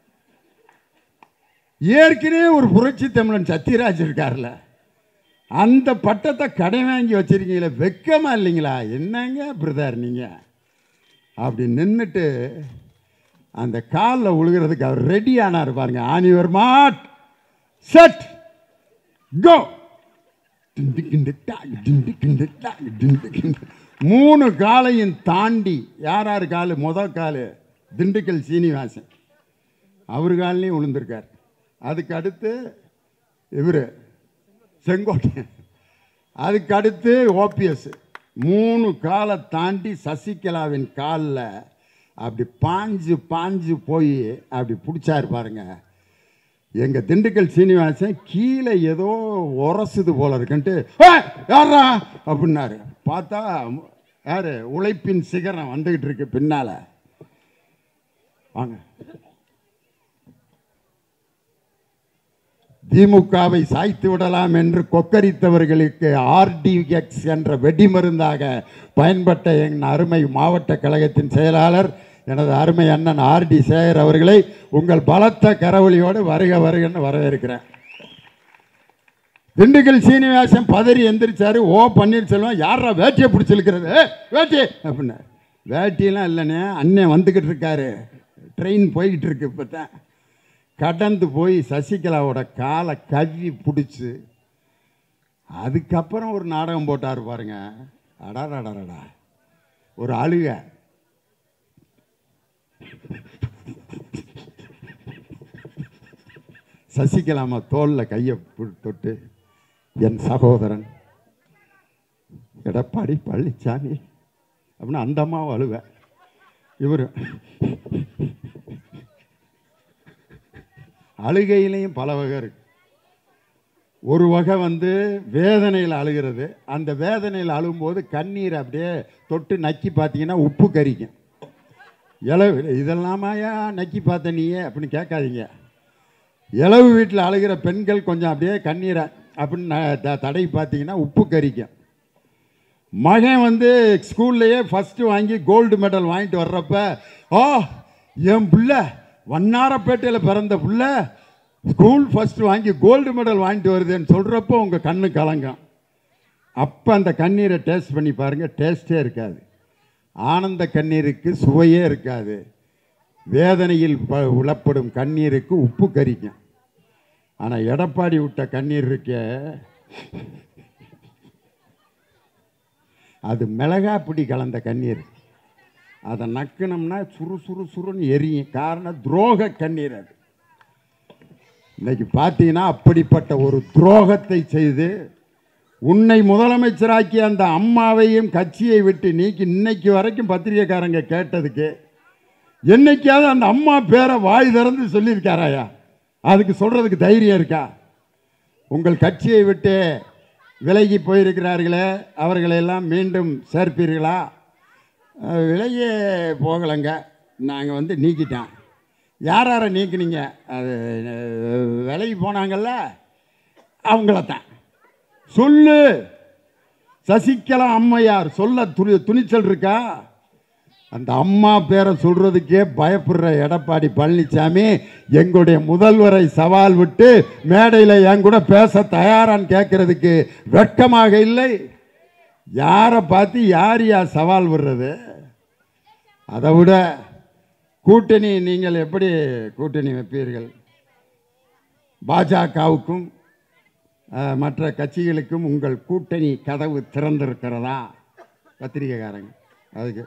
ஏற்கனவே ஒரு புரட்சி தமிழன் சத்யராஜ் இருக்கார்ல அந்த பட்டத்தை கடை வாங்கி வச்சிருக்கீங்களே வெக்கமா இல்லைங்களா என்னங்க பிரதர் நீங்க அப்படி நின்றுட்டு அந்த காலில் விழுகிறதுக்கு அவர் ரெடி ஆனார் பாருங்க ஆனிவர் மாட் செட் கோ மூணு காலையும் தாண்டி யார் யார் காலு முத காலு திண்டுக்கல் சீனிவாசன் அவர் காலையும் விழுந்திருக்கார் அதுக்கு அடுத்து இவர் செங்கோட்டையன் அதுக்கு அடுத்து ஓபிஎஸ் மூணு காலை தாண்டி சசிகலாவின் காலில் அப்படி பாஞ்சு பாஞ்சு போய் அப்படி பிடிச்சாரு பாருங்க எங்கள் திண்டுக்கல் சீனிவாசன் கீழே ஏதோ உரசுது போல இருக்குன்ட்டு "ஏய், யார்ரா அப்படின்னாரு பார்த்தா யாரு உழைப்பின் சிகரம் வந்துகிட்டு இருக்கு பின்னால வாங்க திமுகவை சாய்த்து விடலாம் என்று கொக்கரித்தவர்களுக்கு ஆர்டிஎக்ஸ் என்ற வெடிமருந்தாக பயன்பட்ட என் அருமை மாவட்ட கழகத்தின் செயலாளர் எனது அருமை அண்ணன் ஆர்டி சேகர் அவர்களை உங்கள் பலத்த கரவொலியோடு வருக வருகன்னு வரவேற்கிறேன் திண்டுக்கல் சீனிவாசன் பதறி எந்திரிச்சாரு ஓ பன்னீர்செல்வம் யாரா வேட்டியை பிடிச்சிருக்கிறது "ஏய், வேட்டி அப்படின்னா வேட்டியெல்லாம் இல்லைண்ணே அண்ணன் வந்துக்கிட்டு இருக்காரு ட்ரெயின் போய்கிட்டு இருக்கு இப்போ தான் கடந்து போய் சசிகலாவோட காலை கவ்வி பிடிச்சி அதுக்கப்புறம் ஒரு நாடகம் போட்டார் பாருங்க அடாடாடாடா ஒரு அழுக சசிகலாமா தோளில் கையை பு- தொட்டு என் சகோதரன் எடப்பாடி பழனிசாமி அப்படின்னு அந்த அம்மாவும் அழுவ இவர் அழுகையிலையும் பல வகை இருக்கு ஒரு வகை வந்து வேதனையில் அழுகிறது அந்த வேதனையில் அழுகும்போது கண்ணீர் அப்படியே தொட்டு நக்கி பார்த்தீங்கன்னா உப்பு கரிக்கும் இளவு இதெல்லாமாயா நக்கி பார்த்த நீயே அப்படின்னு கேட்காதீங்க இளவு வீட்டில் அழுகிற பெண்கள் கொஞ்சம் அப்படியே கண்ணீரை அப்படின்னு ந- த- தடவி பார்த்தீங்கன்னா உப்பு கரிக்கும் மகன் வந்து ஸ்கூல்லையே ஃபஸ்ட்டு வாங்கி கோல்டு மெடல் வாங்கிட்டு வர்றப்ப ஆ என் பிள்ளை வண்ணாரப்பேட்டையில் பிறந்த பிள்ளை ஸ்கூல் ஃபஸ்ட்டு வாங்கி கோல்டு மெடல் வாங்கிட்டு வருதுன்னு சொல்கிறப்போ உங்கள் கண்ணு கலங்கும் அப்போ அந்த கண்ணீரை டேஸ்ட் பண்ணி பாருங்கள் டேஸ்ட்டே இருக்காது ஆனந்த கண்ணீருக்கு சுவையே இருக்காது வேதனையில் ப உளப்படும் கண்ணீருக்கு உப்பு கரிக்கும் ஆனால் எடப்பாடி விட்ட கண்ணீர் இருக்கே அது மிளகாப்பிடி கலந்த கண்ணீர் அதை நக்கினோம்னா சுறு சுறு சுருன்னு எரியும் காரணம் துரோக கண்ணீர் அது இன்னைக்கு பார்த்தீங்கன்னா அப்படிப்பட்ட ஒரு துரோகத்தை செய்து உன்னை முதலமைச்சராக்கி அந்த அம்மாவையும் கட்சியை விட்டு நீக்கி இன்னைக்கு வரைக்கும் பத்திரிகைக்காரங்க கேட்டதுக்கு என்னைக்காவது அந்த அம்மா பேரை வாய் திறந்து சொல்லியிருக்காராயா அதுக்கு சொல்றதுக்கு தைரியம் இருக்கா உங்கள் கட்சியை விட்டு விலகி போயிருக்கிறார்களே அவர்களெல்லாம் மீண்டும் சேர்ப்பீர்களா அஹ், விலகி போகலைங்க நாங்கள் வந்து நீக்கிட்டோம் யார் யாரை நீக்குனீங்க அது அஹ், விலகி போனாங்கல்ல அவங்கள தான் சொல்லு சசிகலா அம்மையார் சொல்ல துணி துணிச்சல் இருக்கா அந்த அம்மா பேரை சொல்றதுக்கே பயப்படுற எடப்பாடி பழனிசாமி எங்களுடைய முதல்வரை சவால் விட்டு மேடையில் என் கூட பேச தயாரான்னு கேட்கறதுக்கு வெட்கமாக இல்லை யாரை பார்த்து யார் யார் சவால் விடுறது அதை விட கூட்டணி நீங்கள் எப்படி கூட்டணி வைப்பீர்கள் பாஜகவுக்கும் அஹ், மற்ற கட்சிகளுக்கும் உங்கள் கூட்டணி கதவு திறந்திருக்கிறதா பத்திரிகைக்காரங்க அதுக்கு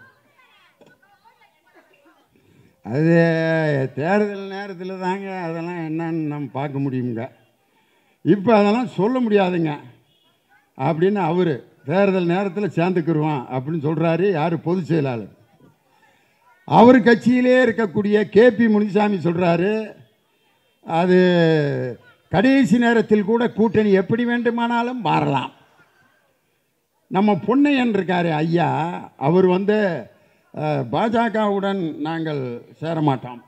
அது தேர்தல் நேரத்தில் தாங்க அதெல்லாம் என்னன்னு நம்ம பார்க்க முடியுங்க இப்போ அதெல்லாம் சொல்ல முடியாதுங்க அப்படின்னு அவர் தேர்தல் நேரத்தில் சேர்ந்துக்கிருவான் அப்படின்னு சொல்கிறாரு யார் பொதுச் செயலாளர் அவர் கட்சியிலே இருக்கக்கூடிய கேபி முனிசாமி சொல்கிறாரு அது கடைசி நேரத்தில் கூட கூட்டணி எப்படி வேண்டுமானாலும் மாறலாம் நம்ம பொன்னையன் இருக்காரு ஐயா அவர் வந்து அஹ், பாஜகவுடன் நாங்கள் சேர மாட்டோம்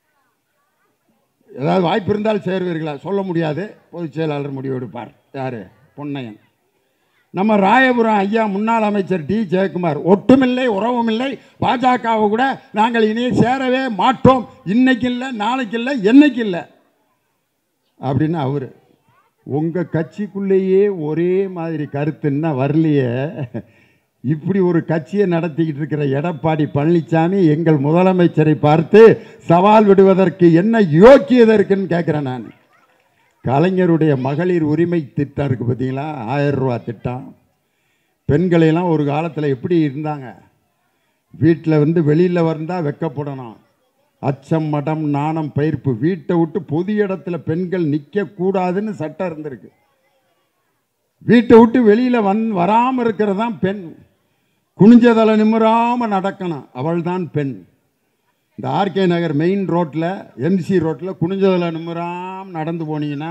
ஏதாவது வாய்ப்பு இருந்தால் சேருவீர்களா சொல்ல முடியாது பொதுச் செயலாளர் முடிவெடுப்பார் யார் பொன்னையன் நம்ம ராயபுரம் ஐயா முன்னாள் அமைச்சர் டி ஜெயக்குமார் ஒட்டுமில்லை உறவுமில்லை பாஜகவை கூட நாங்கள் இனி சேரவே மாட்டோம் இன்னைக்கு இல்லை நாளைக்கு இல்லை என்னைக்கு இல்லை அப்படின்னு அவர் உங்கள் கட்சிக்குள்ளேயே ஒரே மாதிரி கருத்துன்னா வரலையே இப்படி ஒரு கட்சியை நடத்திக்கிட்டு இருக்கிற எடப்பாடி பழனிசாமி எங்கள் முதலமைச்சரை பார்த்து சவால் விடுவதற்கு என்ன யோக்கியதை இருக்குன்னு கேட்குறேன் நான் கலைஞருடைய மகளிர் உரிமை திட்டம் இருக்குது பார்த்தீங்களா ஆயிரம் ரூபா திட்டம் பெண்களையெல்லாம் ஒரு காலத்தில் எப்படி இருந்தாங்க வீட்டில் வந்து வெளியில் வந்தால் வெக்கப்படணும் அச்சம் மடம் நாணம் பயிர்ப்பு வீட்டை விட்டு பொது இடத்துல பெண்கள் நிற்கக்கூடாதுன்னு சட்டம் இருந்திருக்கு வீட்டை விட்டு வெளியில் வந் வராமல் இருக்கிறது தான் பெண் குனிஞ்சதலை நிமிராமல் நடக்கணும் அவள் தான் பெண் இந்த ஆர்கே நகர் மெயின் ரோட்டில் எம்சி ரோட்டில் குனிஞ்சதில் நிமிராம நடந்து போனீங்கன்னா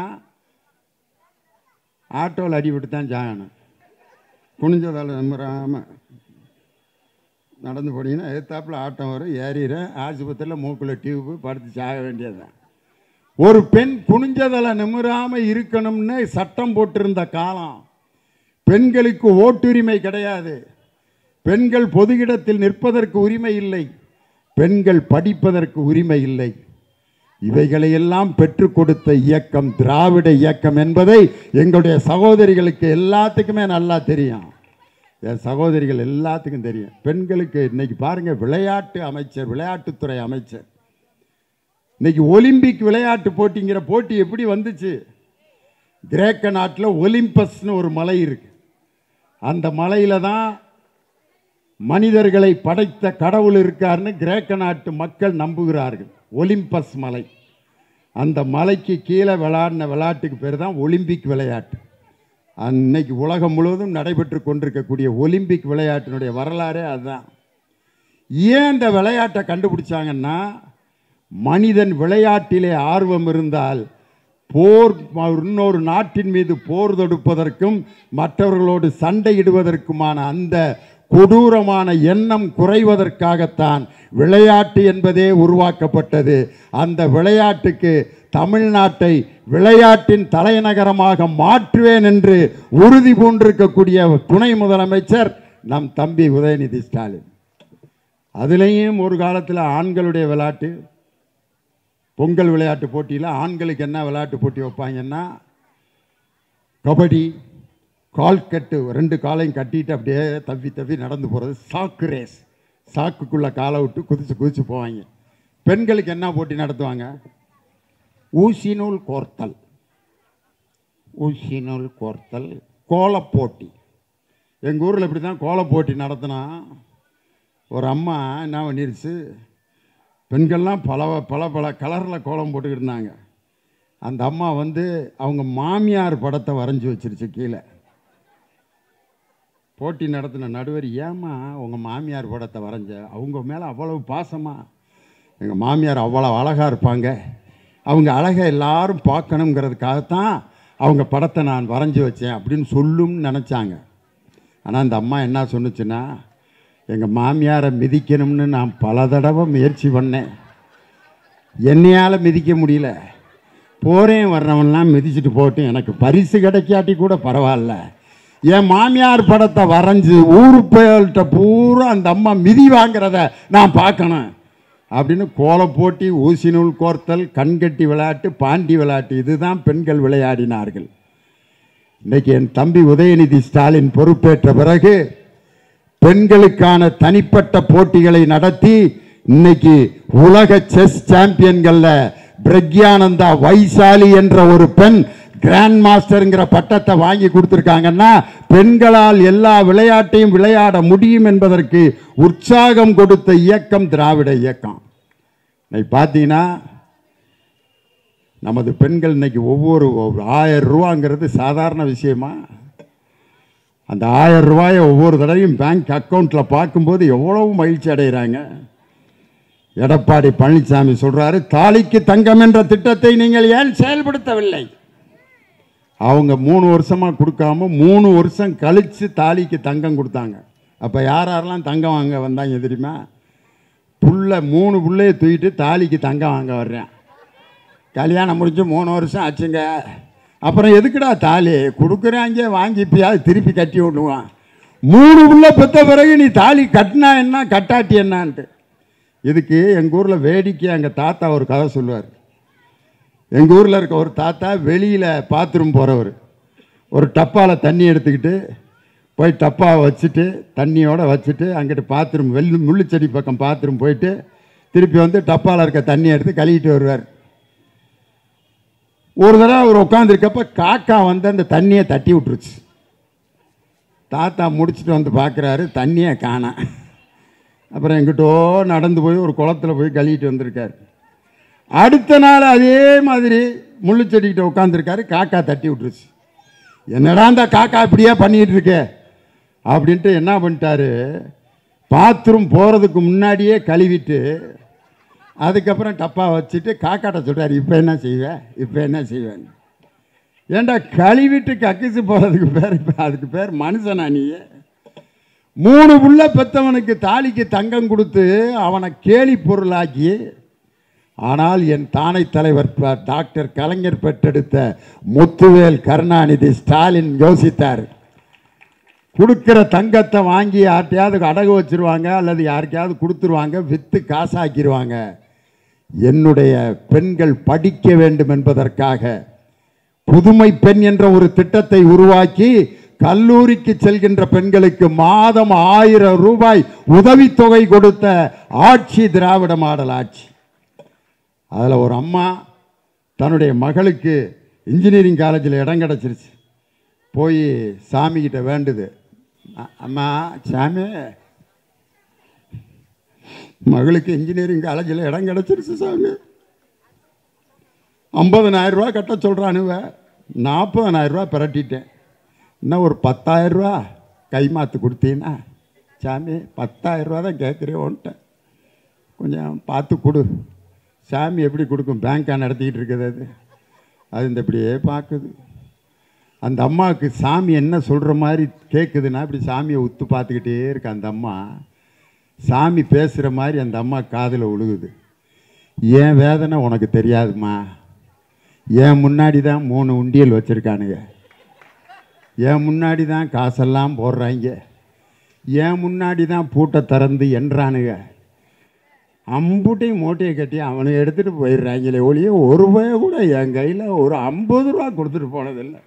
ஆட்டோவில் அடிபட்டு தான் சாகணும் குனிஞ்சதில் நிமிராம நடந்து போனீங்கன்னா எதிர்த்தாப்புல ஆட்டோ வரும் ஏறிடும் ஆஸ்பத்திரியில் மூக்கில் டியூப்பு படுத்து சாக வேண்டியதுதான் ஒரு பெண் குனிஞ்சதில் நிமிராம இருக்கணும்னு சட்டம் போட்டிருந்த காலம் பெண்களுக்கு ஓட்டுரிமை கிடையாது பெண்கள் பொது இடத்தில் நிற்பதற்கு உரிமை இல்லை பெண்கள் படிப்பதற்கு உரிமை இல்லை இவைகளையெல்லாம் பெற்றுக் கொடுத்த இயக்கம் திராவிட இயக்கம் என்பதை எங்களுடைய சகோதரிகளுக்கு எல்லாத்துக்குமே நல்லா தெரியும் என் சகோதரிகள் எல்லாத்துக்கும் தெரியும் பெண்களுக்கு இன்னைக்கு பாருங்க விளையாட்டு அமைச்சர் விளையாட்டுத்துறை அமைச்சர் இன்னைக்கு ஒலிம்பிக் விளையாட்டு போட்டிங்கிற போட்டி எப்படி வந்துச்சு கிரேக்க நாட்டில் ஒலிம்பஸ்னு ஒரு மலை இருக்கு அந்த மலையில தான் மனிதர்களை படைத்த கடவுள் இருக்காருன்னு கிரேக்க நாட்டு மக்கள் நம்புகிறார்கள் ஒலிம்பஸ் மலை அந்த மலைக்கு கீழே விளையாடின விளையாட்டுக்கு பேர் தான் ஒலிம்பிக் விளையாட்டு அன்னைக்கு உலகம் முழுவதும் நடைபெற்று கொண்டிருக்கக்கூடிய ஒலிம்பிக் விளையாட்டினுடைய வரலாறே அதுதான் ஏன் இந்த விளையாட்டை கண்டுபிடிச்சாங்கன்னா மனிதன் விளையாட்டிலே ஆர்வம் இருந்தால் போர் ம- இன்னொரு நாட்டின் மீது போர் தொடுப்பதற்கும் மற்றவர்களோடு சண்டையிடுவதற்குமான அந்த கொடூரமான எண்ணம் குறைவதற்காகத்தான் விளையாட்டு என்பதே உருவாக்கப்பட்டது அந்த விளையாட்டுக்கு தமிழ்நாட்டை விளையாட்டின் தலைநகரமாக மாற்றுவேன் என்று உறுதி பூண்டிருக்கக்கூடிய துணை முதலமைச்சர் நம் தம்பி உதயநிதி ஸ்டாலின் அதுலேயும் ஒரு காலத்தில் ஆண்களுடைய விளையாட்டு பொங்கல் விளையாட்டு போட்டியில் ஆண்களுக்கு என்ன விளையாட்டு போட்டி வைப்பாங்கன்னா கபடி கால் கட்டு ரெண்டு காலையும் கட்டிட்டு அப்படியே தப்பி தப்பி நடந்து போகிறது சாக்கு ரேஸ் சாக்குக்குள்ளே காலை விட்டு குதிச்சு குதிச்சு போவாங்க பெண்களுக்கு என்ன போட்டி நடத்துவாங்க ஊசி நூல் கோர்த்தல் ஊசி நூல் கோர்த்தல் கோலப் போட்டி எங்கள் ஊரில் இப்படி தான் கோலப் போட்டி நடத்தினா ஒரு அம்மா என்ன பண்ணிருச்சு பெண்கள்லாம் பல பல பல கலரில் கோலம் போட்டுக்கிட்டு இருந்தாங்க அந்த அம்மா வந்து அவங்க மாமியார் படத்தை வரைஞ்சி வச்சிருச்சு கீழே போட்டி நடத்தின நடுவர் ஏம்மா உங்கள் மாமியார் படத்தை வரைஞ்ச அவங்க மேலே அவ்வளவு பாசமா எங்கள் மாமியார் அவ்வளோ அழகாக இருப்பாங்க அவங்க அழகை எல்லாரும் பார்க்கணுங்கிறதுக்காகத்தான் அவங்க படத்தை நான் வரைஞ்சி வச்சேன் அப்படின்னு சொல்லும்னு நினச்சாங்க ஆனால் அந்த அம்மா என்ன சொன்னுச்சுன்னா எங்கள் மாமியாரை மிதிக்கணும்னு நான் பல தடவை முயற்சி பண்ணேன் என்னையால் மிதிக்க முடியல போகிறேன் வர்றவன்லாம் மிதிச்சிட்டு போட்டு எனக்கு பரிசு கிடைக்காட்டி கூட பரவாயில்ல என் மாமியார் படத்தை வரைஞ்சி ஊர் பேர்கிட்ட பூரா அந்த அம்மா மிதி வாங்குறத நான் பார்க்கணும் அப்படின்னு கோலம் போட்டி ஊசி நூல் கோர்த்தல் கண்கட்டி விளையாட்டு பாண்டி விளையாட்டு இதுதான் பெண்கள் விளையாடினார்கள் இன்னைக்கு என் தம்பி உதயநிதி ஸ்டாலின் பொறுப்பேற்ற பிறகு பெண்களுக்கான தனிப்பட்ட போட்டிகளை நடத்தி இன்னைக்கு உலக செஸ் சாம்பியன்கள்ல பிரக்யானந்தா வைசாலி என்ற ஒரு பெண் கிராண்ட் மாஸ்டர்ங்கிற பட்டத்தை வாங்கி கொடுத்துருக்காங்கன்னா பெண்களால் எல்லா விளையாட்டையும் விளையாட முடியும் என்பதற்கு உற்சாகம் கொடுத்த இயக்கம் திராவிட இயக்கம் இன்னைக்கு பார்த்தீங்கன்னா நமது பெண்கள் இன்னைக்கு ஒவ்வொரு ஒரு ஆயிரம் ரூபாங்கிறது சாதாரண விஷயமா அந்த ஆயிரம் ரூபாயை ஒவ்வொரு தடவையும் பேங்க் அக்கௌண்ட்டில் பார்க்கும்போது எவ்வளவு மகிழ்ச்சி அடைகிறாங்க எடப்பாடி பழனிசாமி சொல்றாரு தாலிக்கு தங்கம் என்ற திட்டத்தை நீங்கள் ஏன் செயல்படுத்தவில்லை அவங்க மூணு வருஷமா கொடுக்காம மூணு வருஷம் கழிச்சு தாலிக்கு தங்கம் கொடுத்தாங்க அப்போ யார் யாரெல்லாம் தங்கம் வாங்க வந்தாங்க தெரியுமா புள்ள மூணு புள்ளைய தூக்கிட்டு தாலிக்கு தங்கம் வாங்க வர்றேன் கல்யாணம் முடிஞ்சு மூணு வருஷம் ஆச்சுங்க அப்புறம் எதுக்குடா தாலி கொடுக்குறாங்க வாங்கி இப்பயாவது திருப்பி கட்டி விடுவான் மூணு புள்ள பெத்த பிறகு நீ தாலி கட்டினா என்ன கட்டாட்டி என்னான்ட்டு இதுக்கு எங்கள் ஊரில் வேடிக்கை எங்கள் தாத்தா ஒரு கதை சொல்லுவார் எங்கள் ஊரில் இருக்க ஒரு தாத்தா வெளியில் பாத்ரூம் போகிறவர் ஒரு டப்பாவில் தண்ணி எடுத்துக்கிட்டு போய் டப்பாவை வச்சுட்டு தண்ணியோட வச்சுட்டு அங்கிட்டு பாத்ரூம் வெள்ளு முள்ளுச்செடி பக்கம் பாத்ரூம் போயிட்டு திருப்பி வந்து டப்பாவில் இருக்க தண்ணி எடுத்து கழுவிட்டு வருவார் ஒரு தடவை அவர் உட்காந்துருக்கப்ப காக்கா வந்து அந்த தண்ணியை தட்டி விட்டுருச்சு தாத்தா முடிச்சுட்டு வந்து பார்க்குறாரு தண்ணியை காணாம் அப்புறம் எங்கிட்டோ நடந்து போய் ஒரு குளத்துல போய் கழுவிட்டு வந்திருக்காரு அடுத்த நாள் அதே மாதிரி முள்ளுச்செடிக்கிட்ட உட்காந்துருக்காரு காக்கா தட்டி விட்டுருச்சு என்னடா அந்த காக்கா இப்படியே பண்ணிட்டு இருக்கே அப்படின்ட்டு என்ன பண்ணிட்டாரு பாத்ரூம் போகிறதுக்கு முன்னாடியே கழுவிட்டு அதுக்கப்புறம் டப்பா வச்சுட்டு காக்காட்ட சொல்கிறாரு இப்போ என்ன செய்வேன் இப்போ என்ன செய்வேன் ஏன்டா கழுவிட்டு கக்கிச்சு போகிறதுக்கு பேர் இப்போ அதுக்கு பேர் மனுஷனா நீ மூணு புள்ள பெத்தவனுக்கு தாலிக்கு தங்கம் கொடுத்து அவனை கேலி பொருளாக்கி ஆனால் என் தானை தலைவர் ப- டாக்டர் கலைஞர் பெற்றெடுத்த முத்துவேல் கருணாநிதி ஸ்டாலின் யோசித்தார் கொடுக்குற தங்கத்தை வாங்கி யார்கிட்டயாவது அடகு வச்சிருவாங்க அல்லது யாருக்கையாவது கொடுத்துருவாங்க விற்று காசாக்கிடுவாங்க என்னுடைய பெண்கள் படிக்க வேண்டும் என்பதற்காக புதுமை பெண் என்ற ஒரு திட்டத்தை உருவாக்கி கல்லூரிக்கு செல்கின்ற பெண்களுக்கு மாதம் ஆயிரம் ரூபாய் உதவித்தொகை கொடுத்த ஆட்சி திராவிட மாடல் ஆட்சி அதில் ஒரு அம்மா தன்னுடைய மகளுக்கு இன்ஜினியரிங் காலேஜில் இடம் கிடச்சிருச்சு போய் சாமிக்கிட்ட வேண்டுது அ- அம்மா சாமி மகளுக்கு இன்ஜினியரிங் காலேஜில் இடம் கிடச்சிருச்சு சாமி ஐம்பதனாயிரம் ரூபா கட்ட சொல்கிறானுவ நாற்பதனாயிரம் ரூபா பிரட்டிட்டேன் இன்னும் ஒரு பத்தாயிரம் ரூபா கை மாற்று கொடுத்தீங்கன்னா சாமி பத்தாயிரம் ரூபா தான் கேட்குறேன் உன்ட்ட கொஞ்சம் பார்த்து கொடு சாமி எப்படி கொடுக்கும் பேங்காக நடத்திக்கிட்டு இருக்குது அது அது இந்த இப்படியே பார்க்குது அந்த அம்மாவுக்கு சாமி என்ன சொல்கிற மாதிரி கேட்குதுன்னா இப்படி சாமியை உத்து பார்த்துக்கிட்டே இருக்கு அந்த அம்மா சாமி பேசுகிற மாதிரி அந்த அம்மா காதில் விழுகுது என் வேதனை உனக்கு தெரியாதும்மா என் முன்னாடி தான் மூணு உண்டியல் வச்சுருக்கானுங்க என் முன்னாடி தான் காசெல்லாம் போடுறாங்க என் முன்னாடி தான் பூட்டை திறந்து என்றானுங்க அம்புட்டையும் மூட்டையை கட்டி அவனை எடுத்துகிட்டு போயிடுறாங்களே ஒழிய ஒரு ரூபாய் கூட என் கையில் ஒரு ஐம்பது ரூபா கொடுத்துட்டு போனதில்லை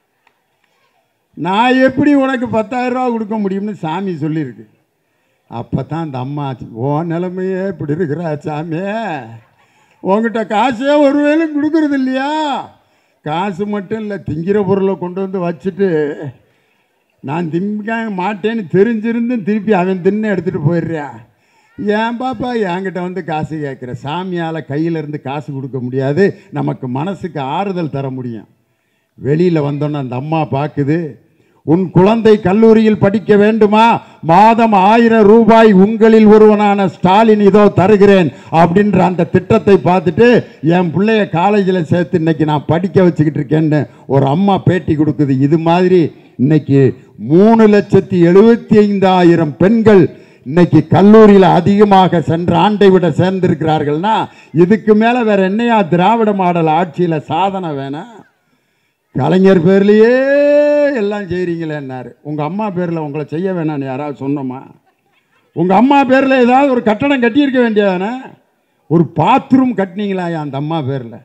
நான் எப்படி உனக்கு பத்தாயிரம் ரூபா கொடுக்க முடியும்னு சாமி சொல்லியிருக்கு அப்போ தான் அந்த அம்மா ஓ நிலைமையே இப்படி இருக்கிறா சாமி உங்ககிட்ட காசே ஒரு வேலும் கொடுக்கறது இல்லையா காசு மட்டும் இல்லை திங்கிற பொருளை கொண்டு வந்து வச்சுட்டு நான் திங்க மாட்டேன்னு தெரிஞ்சிருந்தும் திருப்பி அவன் தின்னு எடுத்துகிட்டு போயிடுறான் ஏன் பாப்பா என்கிட்ட வந்து காசு கேட்குற சாமியால் கையிலேருந்து காசு கொடுக்க முடியாது நமக்கு மனசுக்கு ஆறுதல் தர முடியும் வெளியில் வந்தோன்னே அந்த அம்மா பார்க்குது உன் குழந்தை கல்லூரியில் படிக்க வேண்டுமா மாதம் ஆயிரம் ரூபாய் உங்களில் ஒருவனான ஸ்டாலின் இதோ தருகிறேன் அப்படின்ற அந்த திட்டத்தை பார்த்துட்டு என் பிள்ளைய காலேஜில் சேர்த்து இன்னைக்கு நான் படிக்க வச்சுக்கிட்டு இருக்கேன்னு ஒரு அம்மா பேட்டி கொடுக்குது இது மாதிரி இன்னைக்கு மூணு லட்சத்தி எழுபத்தி ஐந்தாயிரம் பெண்கள் இன்னைக்கு கல்லூரியில் அதிகமாக சென்ற ஆண்டை விட சேர்ந்திருக்கிறார்கள்னா இதுக்கு மேலே வேற என்னையா திராவிட மாடல் ஆட்சியில் சாதனை வேணாம் கலைஞர் பேர்லயே எல்லாம் செய்கிறீங்களேன்னாரு உங்கள் அம்மா பேரில் உங்களை செய்ய வேணாம்னு யாராவது சொன்னோமா உங்கள் அம்மா பேரில் ஏதாவது ஒரு கட்டடம் கட்டியிருக்க வேண்டியதானே ஒரு பாத்ரூம் கட்டினீங்களா அந்த அம்மா பேரில்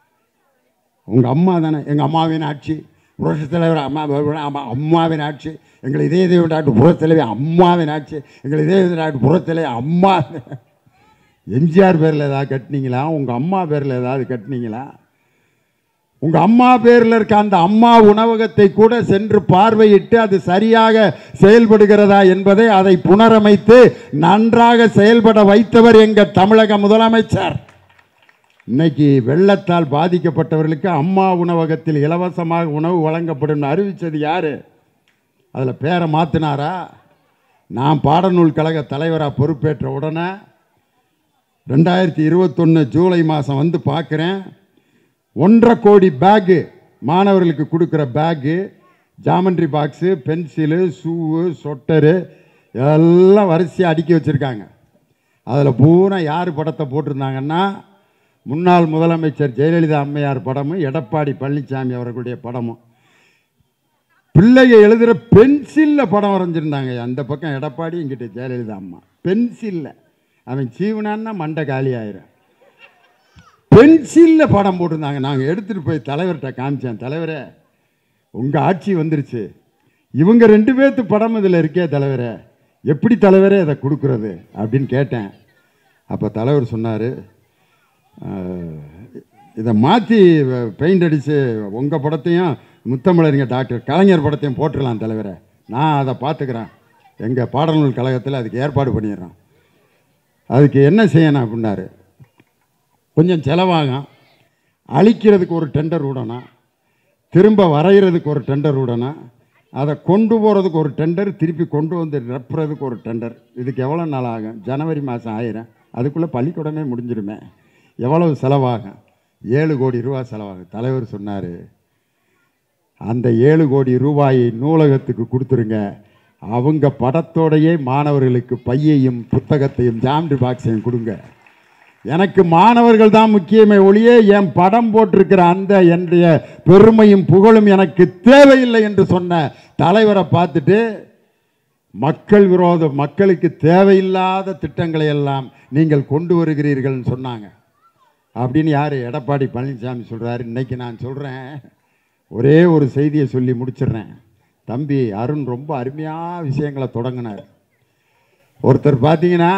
உங்கள் அம்மா தானே எங்கள் அம்மாவின் ஆட்சி புரட்சி தலைவர் அம்மா அம்மா அம்மாவின் ஆட்சி எங்கள் இதே இதே டாக்டர் புறத்தலைவர் அம்மாவின் ஆட்சி எங்கள் இதே இதே டாக்டர் புறத்தலைவர் அம்மா எம்ஜிஆர் பேரில் ஏதாவது கட்டினீங்களா உங்கள் அம்மா பேரில் ஏதாவது கட்டினீங்களா உங்கள் அம்மா பேரில் இருக்க அந்த அம்மா உணவகத்தை கூட சென்று பார்வையிட்டு அது சரியாக செயல்படுகிறதா என்பதை அதை புனரமைத்து நன்றாக செயல்பட வைத்தவர் எங்கள் தமிழக முதலமைச்சர் இன்னைக்கு வெள்ளத்தால் பாதிக்கப்பட்டவர்களுக்கு அம்மா உணவகத்தில் இலவசமாக உணவு வழங்கப்படும் அறிவித்தது யாரு அதில் பேரை மாற்றினாரா நான் பாடநூல் கழக தலைவராக பொறுப்பேற்ற உடனே ரெண்டாயிரத்தி இருபத்தொன்று ஜூலை மாதம் வந்து பார்க்குறேன் ஒன்றரை கோடி பேக்கு மாணவர்களுக்கு கொடுக்குற bag geometry box pencil shoe sweater எல்லாம் வரிசையாக அடுக்கி வச்சுருக்காங்க அதில் பூரா யார் படத்தை போட்டிருந்தாங்கன்னா முன்னாள் முதலமைச்சர் ஜெயலலிதா அம்மையார் படமும் எடப்பாடி பழனிசாமி அவர்களுடைய படமும் பிள்ளைங்க எழுதுகிற பென்சிலில் படம் வரைஞ்சிருந்தாங்க அந்த பக்கம் எடப்பாடி இங்கிட்ட ஜெயலலிதா அம்மா பென்சிலில் அவன் சீவனான்னா மண்டை காலி ஆயிரும் பென்சிலில் படம் போட்டிருந்தாங்க நாங்கள் எடுத்துகிட்டு போய் தலைவர்கிட்ட காமிச்சேன் தலைவரே உங்கள் ஆட்சி வந்துருச்சு இவங்க ரெண்டு பேர்த்து படம் இதில் இருக்கே தலைவரே எப்படி தலைவரே இதை கொடுக்குறது அப்படின்னு கேட்டேன் அப்போ தலைவர் சொன்னார் இதை மாற்றி பெயிண்ட் அடித்து உங்கள் படத்தையும் முத்தமிழறிஞர் டாக்டர் கலைஞர் படத்தையும் போட்டுடலாம் தலைவரே நான் அதை பார்த்துக்கிறேன் எங்கள் பாடநூல் கழகத்தில் அதுக்கு ஏற்பாடு பண்ணிடுறோம் அதுக்கு என்ன செய்யணும் அப்படின்னாரு கொஞ்சம் செலவாகும் அழிக்கிறதுக்கு ஒரு டெண்டர் விடணும் திரும்ப வரைகிறதுக்கு ஒரு டெண்டர் விடணும் அதை கொண்டு போகிறதுக்கு ஒரு டெண்டர் திருப்பி கொண்டு வந்து நிரப்புறதுக்கு ஒரு டெண்டர் இதுக்கு எவ்வளோ நாள் ஆகும் ஜனவரி மாதம் ஆயிரம் அதுக்குள்ளே பள்ளிக்கூடமே முடிஞ்சிருமே எவ்வளவு செலவாகும் ஏழு கோடி ரூபா செலவாகும் தலைவர் சொன்னார் அந்த ஏழு கோடி ரூபாயை நூலகத்துக்கு கொடுத்துருங்க அவங்க படத்தோடையே மாணவர்களுக்கு பையையும் புத்தகத்தையும் ஜாமெட்ரி பாக்ஸையும் கொடுங்க எனக்கு மாணவர்கள் தான் முக்கியமே ஒழிய என் படம் போட்டிருக்கிற அந்த என்னுடைய பெருமையும் புகழும் எனக்கு தேவையில்லை என்று சொன்ன தலைவரை பார்த்துட்டு மக்கள் விரோத மக்களுக்கு தேவையில்லாத திட்டங்களை எல்லாம் நீங்கள் கொண்டு வருகிறீர்கள்னு சொன்னாங்க அப்படின்னு யார் எடப்பாடி பழனிசாமி சொல்கிறாரு இன்னைக்கு நான் சொல்கிறேன் ஒரே ஒரு செய்தியை சொல்லி முடிச்சிடுறேன் தம்பி அருண் ரொம்ப அருமையாக விஷயங்களை தொடங்கினார் ஒருத்தர் பார்த்தீங்கன்னா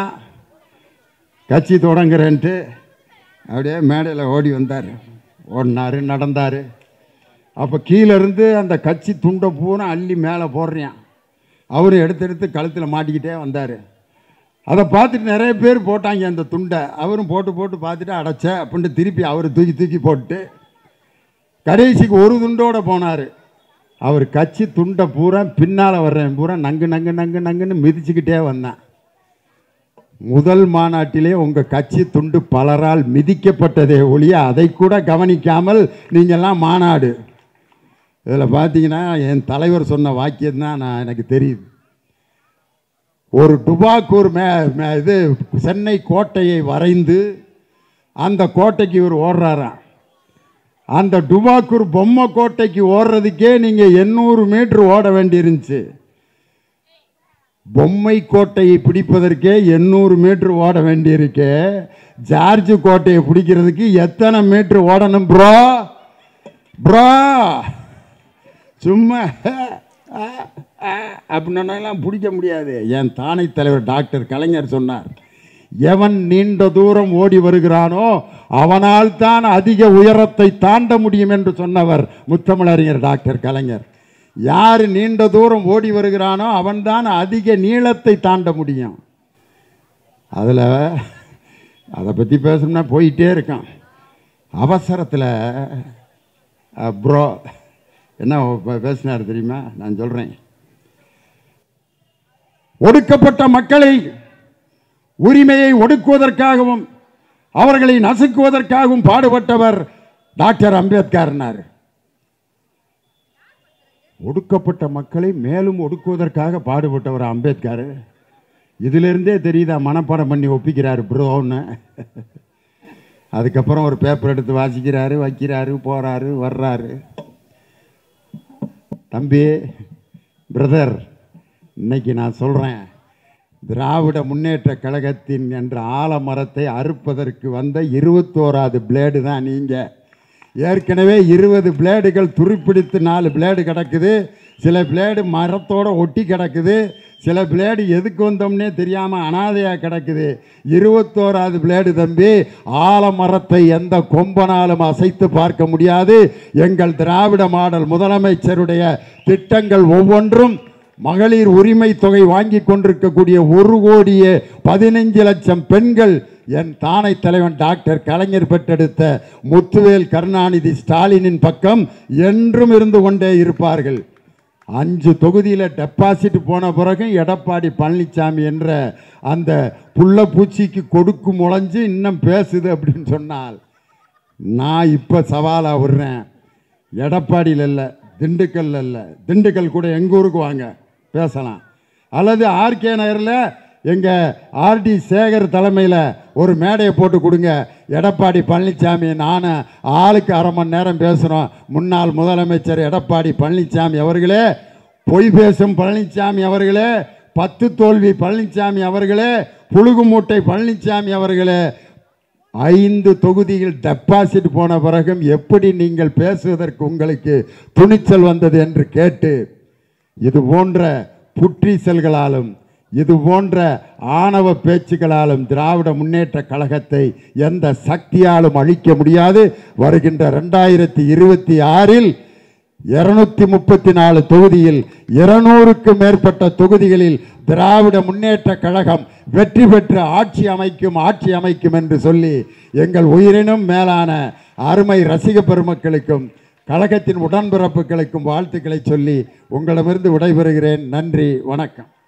கட்சி தொடங்குறேன்ட்டு அப்படியே மேடையில் ஓடி வந்தார் ஓடினார் நடந்தார் அப்போ கீழே இருந்து அந்த கட்சி துண்டை பூரா அள்ளி மேலே போடுறான் அவரும் எடுத்து எடுத்து கழுத்தில் மாட்டிக்கிட்டே வந்தார் அதை பார்த்துட்டு நிறைய பேர் போட்டாங்க அந்த துண்டை அவரும் போட்டு போட்டு பார்த்துட்டு அடைச்ச அப்படின்ட்டு திருப்பி அவர் தூக்கி தூக்கி போட்டு கடைசிக்கு ஒரு துண்டோட போனார் அவர் கட்சி துண்டை பூரா பின்னால் வர்றேன் பூரா நங்கு நங்கு நங்கு நங்குன்னு மிதிச்சுக்கிட்டே வந்தேன் முதல் மாநாட்டிலே உங்கள் கட்சி துண்டு பலரால் மிதிக்கப்பட்டதே ஒழிய அதை கூட கவனிக்காமல் நீங்கள்லாம் மாநாடு இதில் பார்த்தீங்கன்னா என் தலைவர் சொன்ன வாக்கியம் தான் நான் எனக்கு தெரியுது ஒரு டுபாக்கூர் மே மே- இது சென்னை கோட்டையை வரைந்து அந்த கோட்டைக்கு இவர் ஓடுறாராம் அந்த டுபாக்கூர் பொம்மை கோட்டைக்கு ஓடுறதுக்கே நீங்கள் எண்ணூறு மீட்டர் ஓட வேண்டியிருந்துச்சு பொம்மை கோட்டையை பிடிப்பதற்கே எண்ணூறு மீட்டர் ஓட வேண்டியிருக்கே ஜார்ஜ் கோட்டையை பிடிக்கிறதுக்கு எத்தனை மீட்டர் ஓடணும் ப்ரோ ப்ரோ சும்மா அப்படின்னெல்லாம் பிடிக்க முடியாது என் தானை தலைவர் டாக்டர் கலைஞர் சொன்னார் எவன் நீண்ட தூரம் ஓடி வருகிறானோ அவனால் தான் அதிக உயரத்தை தாண்ட முடியும் என்று சொன்னவர் முத்தமிழறிஞர் டாக்டர் கலைஞர் யார் நீண்ட தூரம் ஓடி வருகிறானோ அவன்தான் அதிக நீளத்தை தாண்ட முடியும் அதில் அதை பற்றி பேசணும்னா போயிட்டே இருக்கான் அவசரத்தில் ப்ரோ என்ன ப- பேசினார் தெரியுமா நான் சொல்கிறேன் ஒடுக்கப்பட்ட மக்களை உரிமையை ஒடுக்குவதற்காகவும் அவர்களை நசுக்குவதற்காகவும் பாடுபட்டவர் டாக்டர் அம்பேத்கர்னார் ஒடுக்கப்பட்ட மக்களை மேலும் ஒடுக்குவதற்காக பாடுபட்டவர் அம்பேத்கர் இதிலிருந்தே தெரியுதா மனப்பாடம் பண்ணி ஒப்பிக்கிறாரு ப்ரோன்னு அதுக்கப்புறம் ஒரு பேப்பர் எடுத்து வாசிக்கிறாரு வைக்கிறாரு போறாரு வர்றாரு தம்பி பிரதர் இன்னைக்கு நான் சொல்கிறேன் திராவிட முன்னேற்ற கழகத்தின் என்ற ஆலமரத்தை அறுப்பதற்கு வந்த இருபத்தோராது பிளேடு தான் நீங்கள் ஏற்கனவே இருபது பிளேடுகள் துருப்பிடித்து நாலு பிளேடு கிடக்குது சில பிளேடு மரத்தோட ஒட்டி கிடக்குது சில பிளேடு எதுக்கு வந்தோம்னே தெரியாமல் அனாதையாக கிடக்குது இருபத்தோராது பிளேடு தம்பி ஆலமரத்தை எந்த கொம்பனாலும் அசைத்து பார்க்க முடியாது எங்கள் திராவிட மாடல் முதலமைச்சருடைய திட்டங்கள் ஒவ்வொன்றும் மகளிர் உரிமை தொகை வாங்கி கொண்டிருக்கக்கூடிய ஒரு கோடியே பதினைஞ்சு லட்சம் பெண்கள் என் தானை தலைவன் டாக்டர் கலைஞர் பெற்றெடுத்த முத்துவேல் கருணாநிதி ஸ்டாலினின் பக்கம் என்றும் இருந்து கொண்டே இருப்பார்கள் அஞ்சு தொகுதியில் டெபாசிட் போன பிறகு எடப்பாடி பழனிசாமி என்ற அந்த புள்ள பூச்சிக்கு கொடுக்கு முளைஞ்சு இன்னும் பேசுது அப்படின்னு சொன்னால் நான் இப்போ சவாலாக விடுறேன் எடப்பாடியில் இல்லை திண்டுக்கல்ல இல்லை திண்டுக்கல் கூட எங்கள் ஊருக்கு வாங்க பேசலாம் அல்லது ஆர்கே நகரில் எங்கள் ஆர்டி சேகர் தலைமையில் ஒரு மேடையை போட்டு கொடுங்க எடப்பாடி பழனிசாமி நானும் ஆளுக்கு அரை மணி நேரம் பேசுகிறோம் முன்னாள் முதலமைச்சர் எடப்பாடி பழனிசாமி அவர்களே பொய் பேசும் பழனிசாமி அவர்களே பத்து தோல்வி பழனிசாமி அவர்களே புழுகு மூட்டை பழனிசாமி அவர்களே ஐந்து தொகுதியில் டெபாசிட் போன பிறகும் எப்படி நீங்கள் பேசுவதற்கு உங்களுக்கு துணிச்சல் வந்தது என்று கேட்டு இது போன்ற புற்றீசல்களாலும் இது போன்ற ஆணவ பேச்சுகளாலும் திராவிட முன்னேற்ற கழகத்தை எந்த சக்தியாலும் அழிக்க முடியாது வருகின்ற ரெண்டாயிரத்தி இருபத்தி ஆறில் இருநூத்தி முப்பத்தி நாலு தொகுதியில் இருநூறுக்கும் மேற்பட்ட தொகுதிகளில் திராவிட முன்னேற்ற கழகம் வெற்றி பெற்று ஆட்சி அமைக்கும் ஆட்சி அமைக்கும் என்று சொல்லி எங்கள் உயிரினும் மேலான அருமை ரசிக பெருமக்களுக்கும் கழகத்தின் உடன்பிறப்புகளுக்கும் வாழ்த்துக்களை சொல்லி உங்களிடமிருந்து விடைபெறுகிறேன் நன்றி வணக்கம்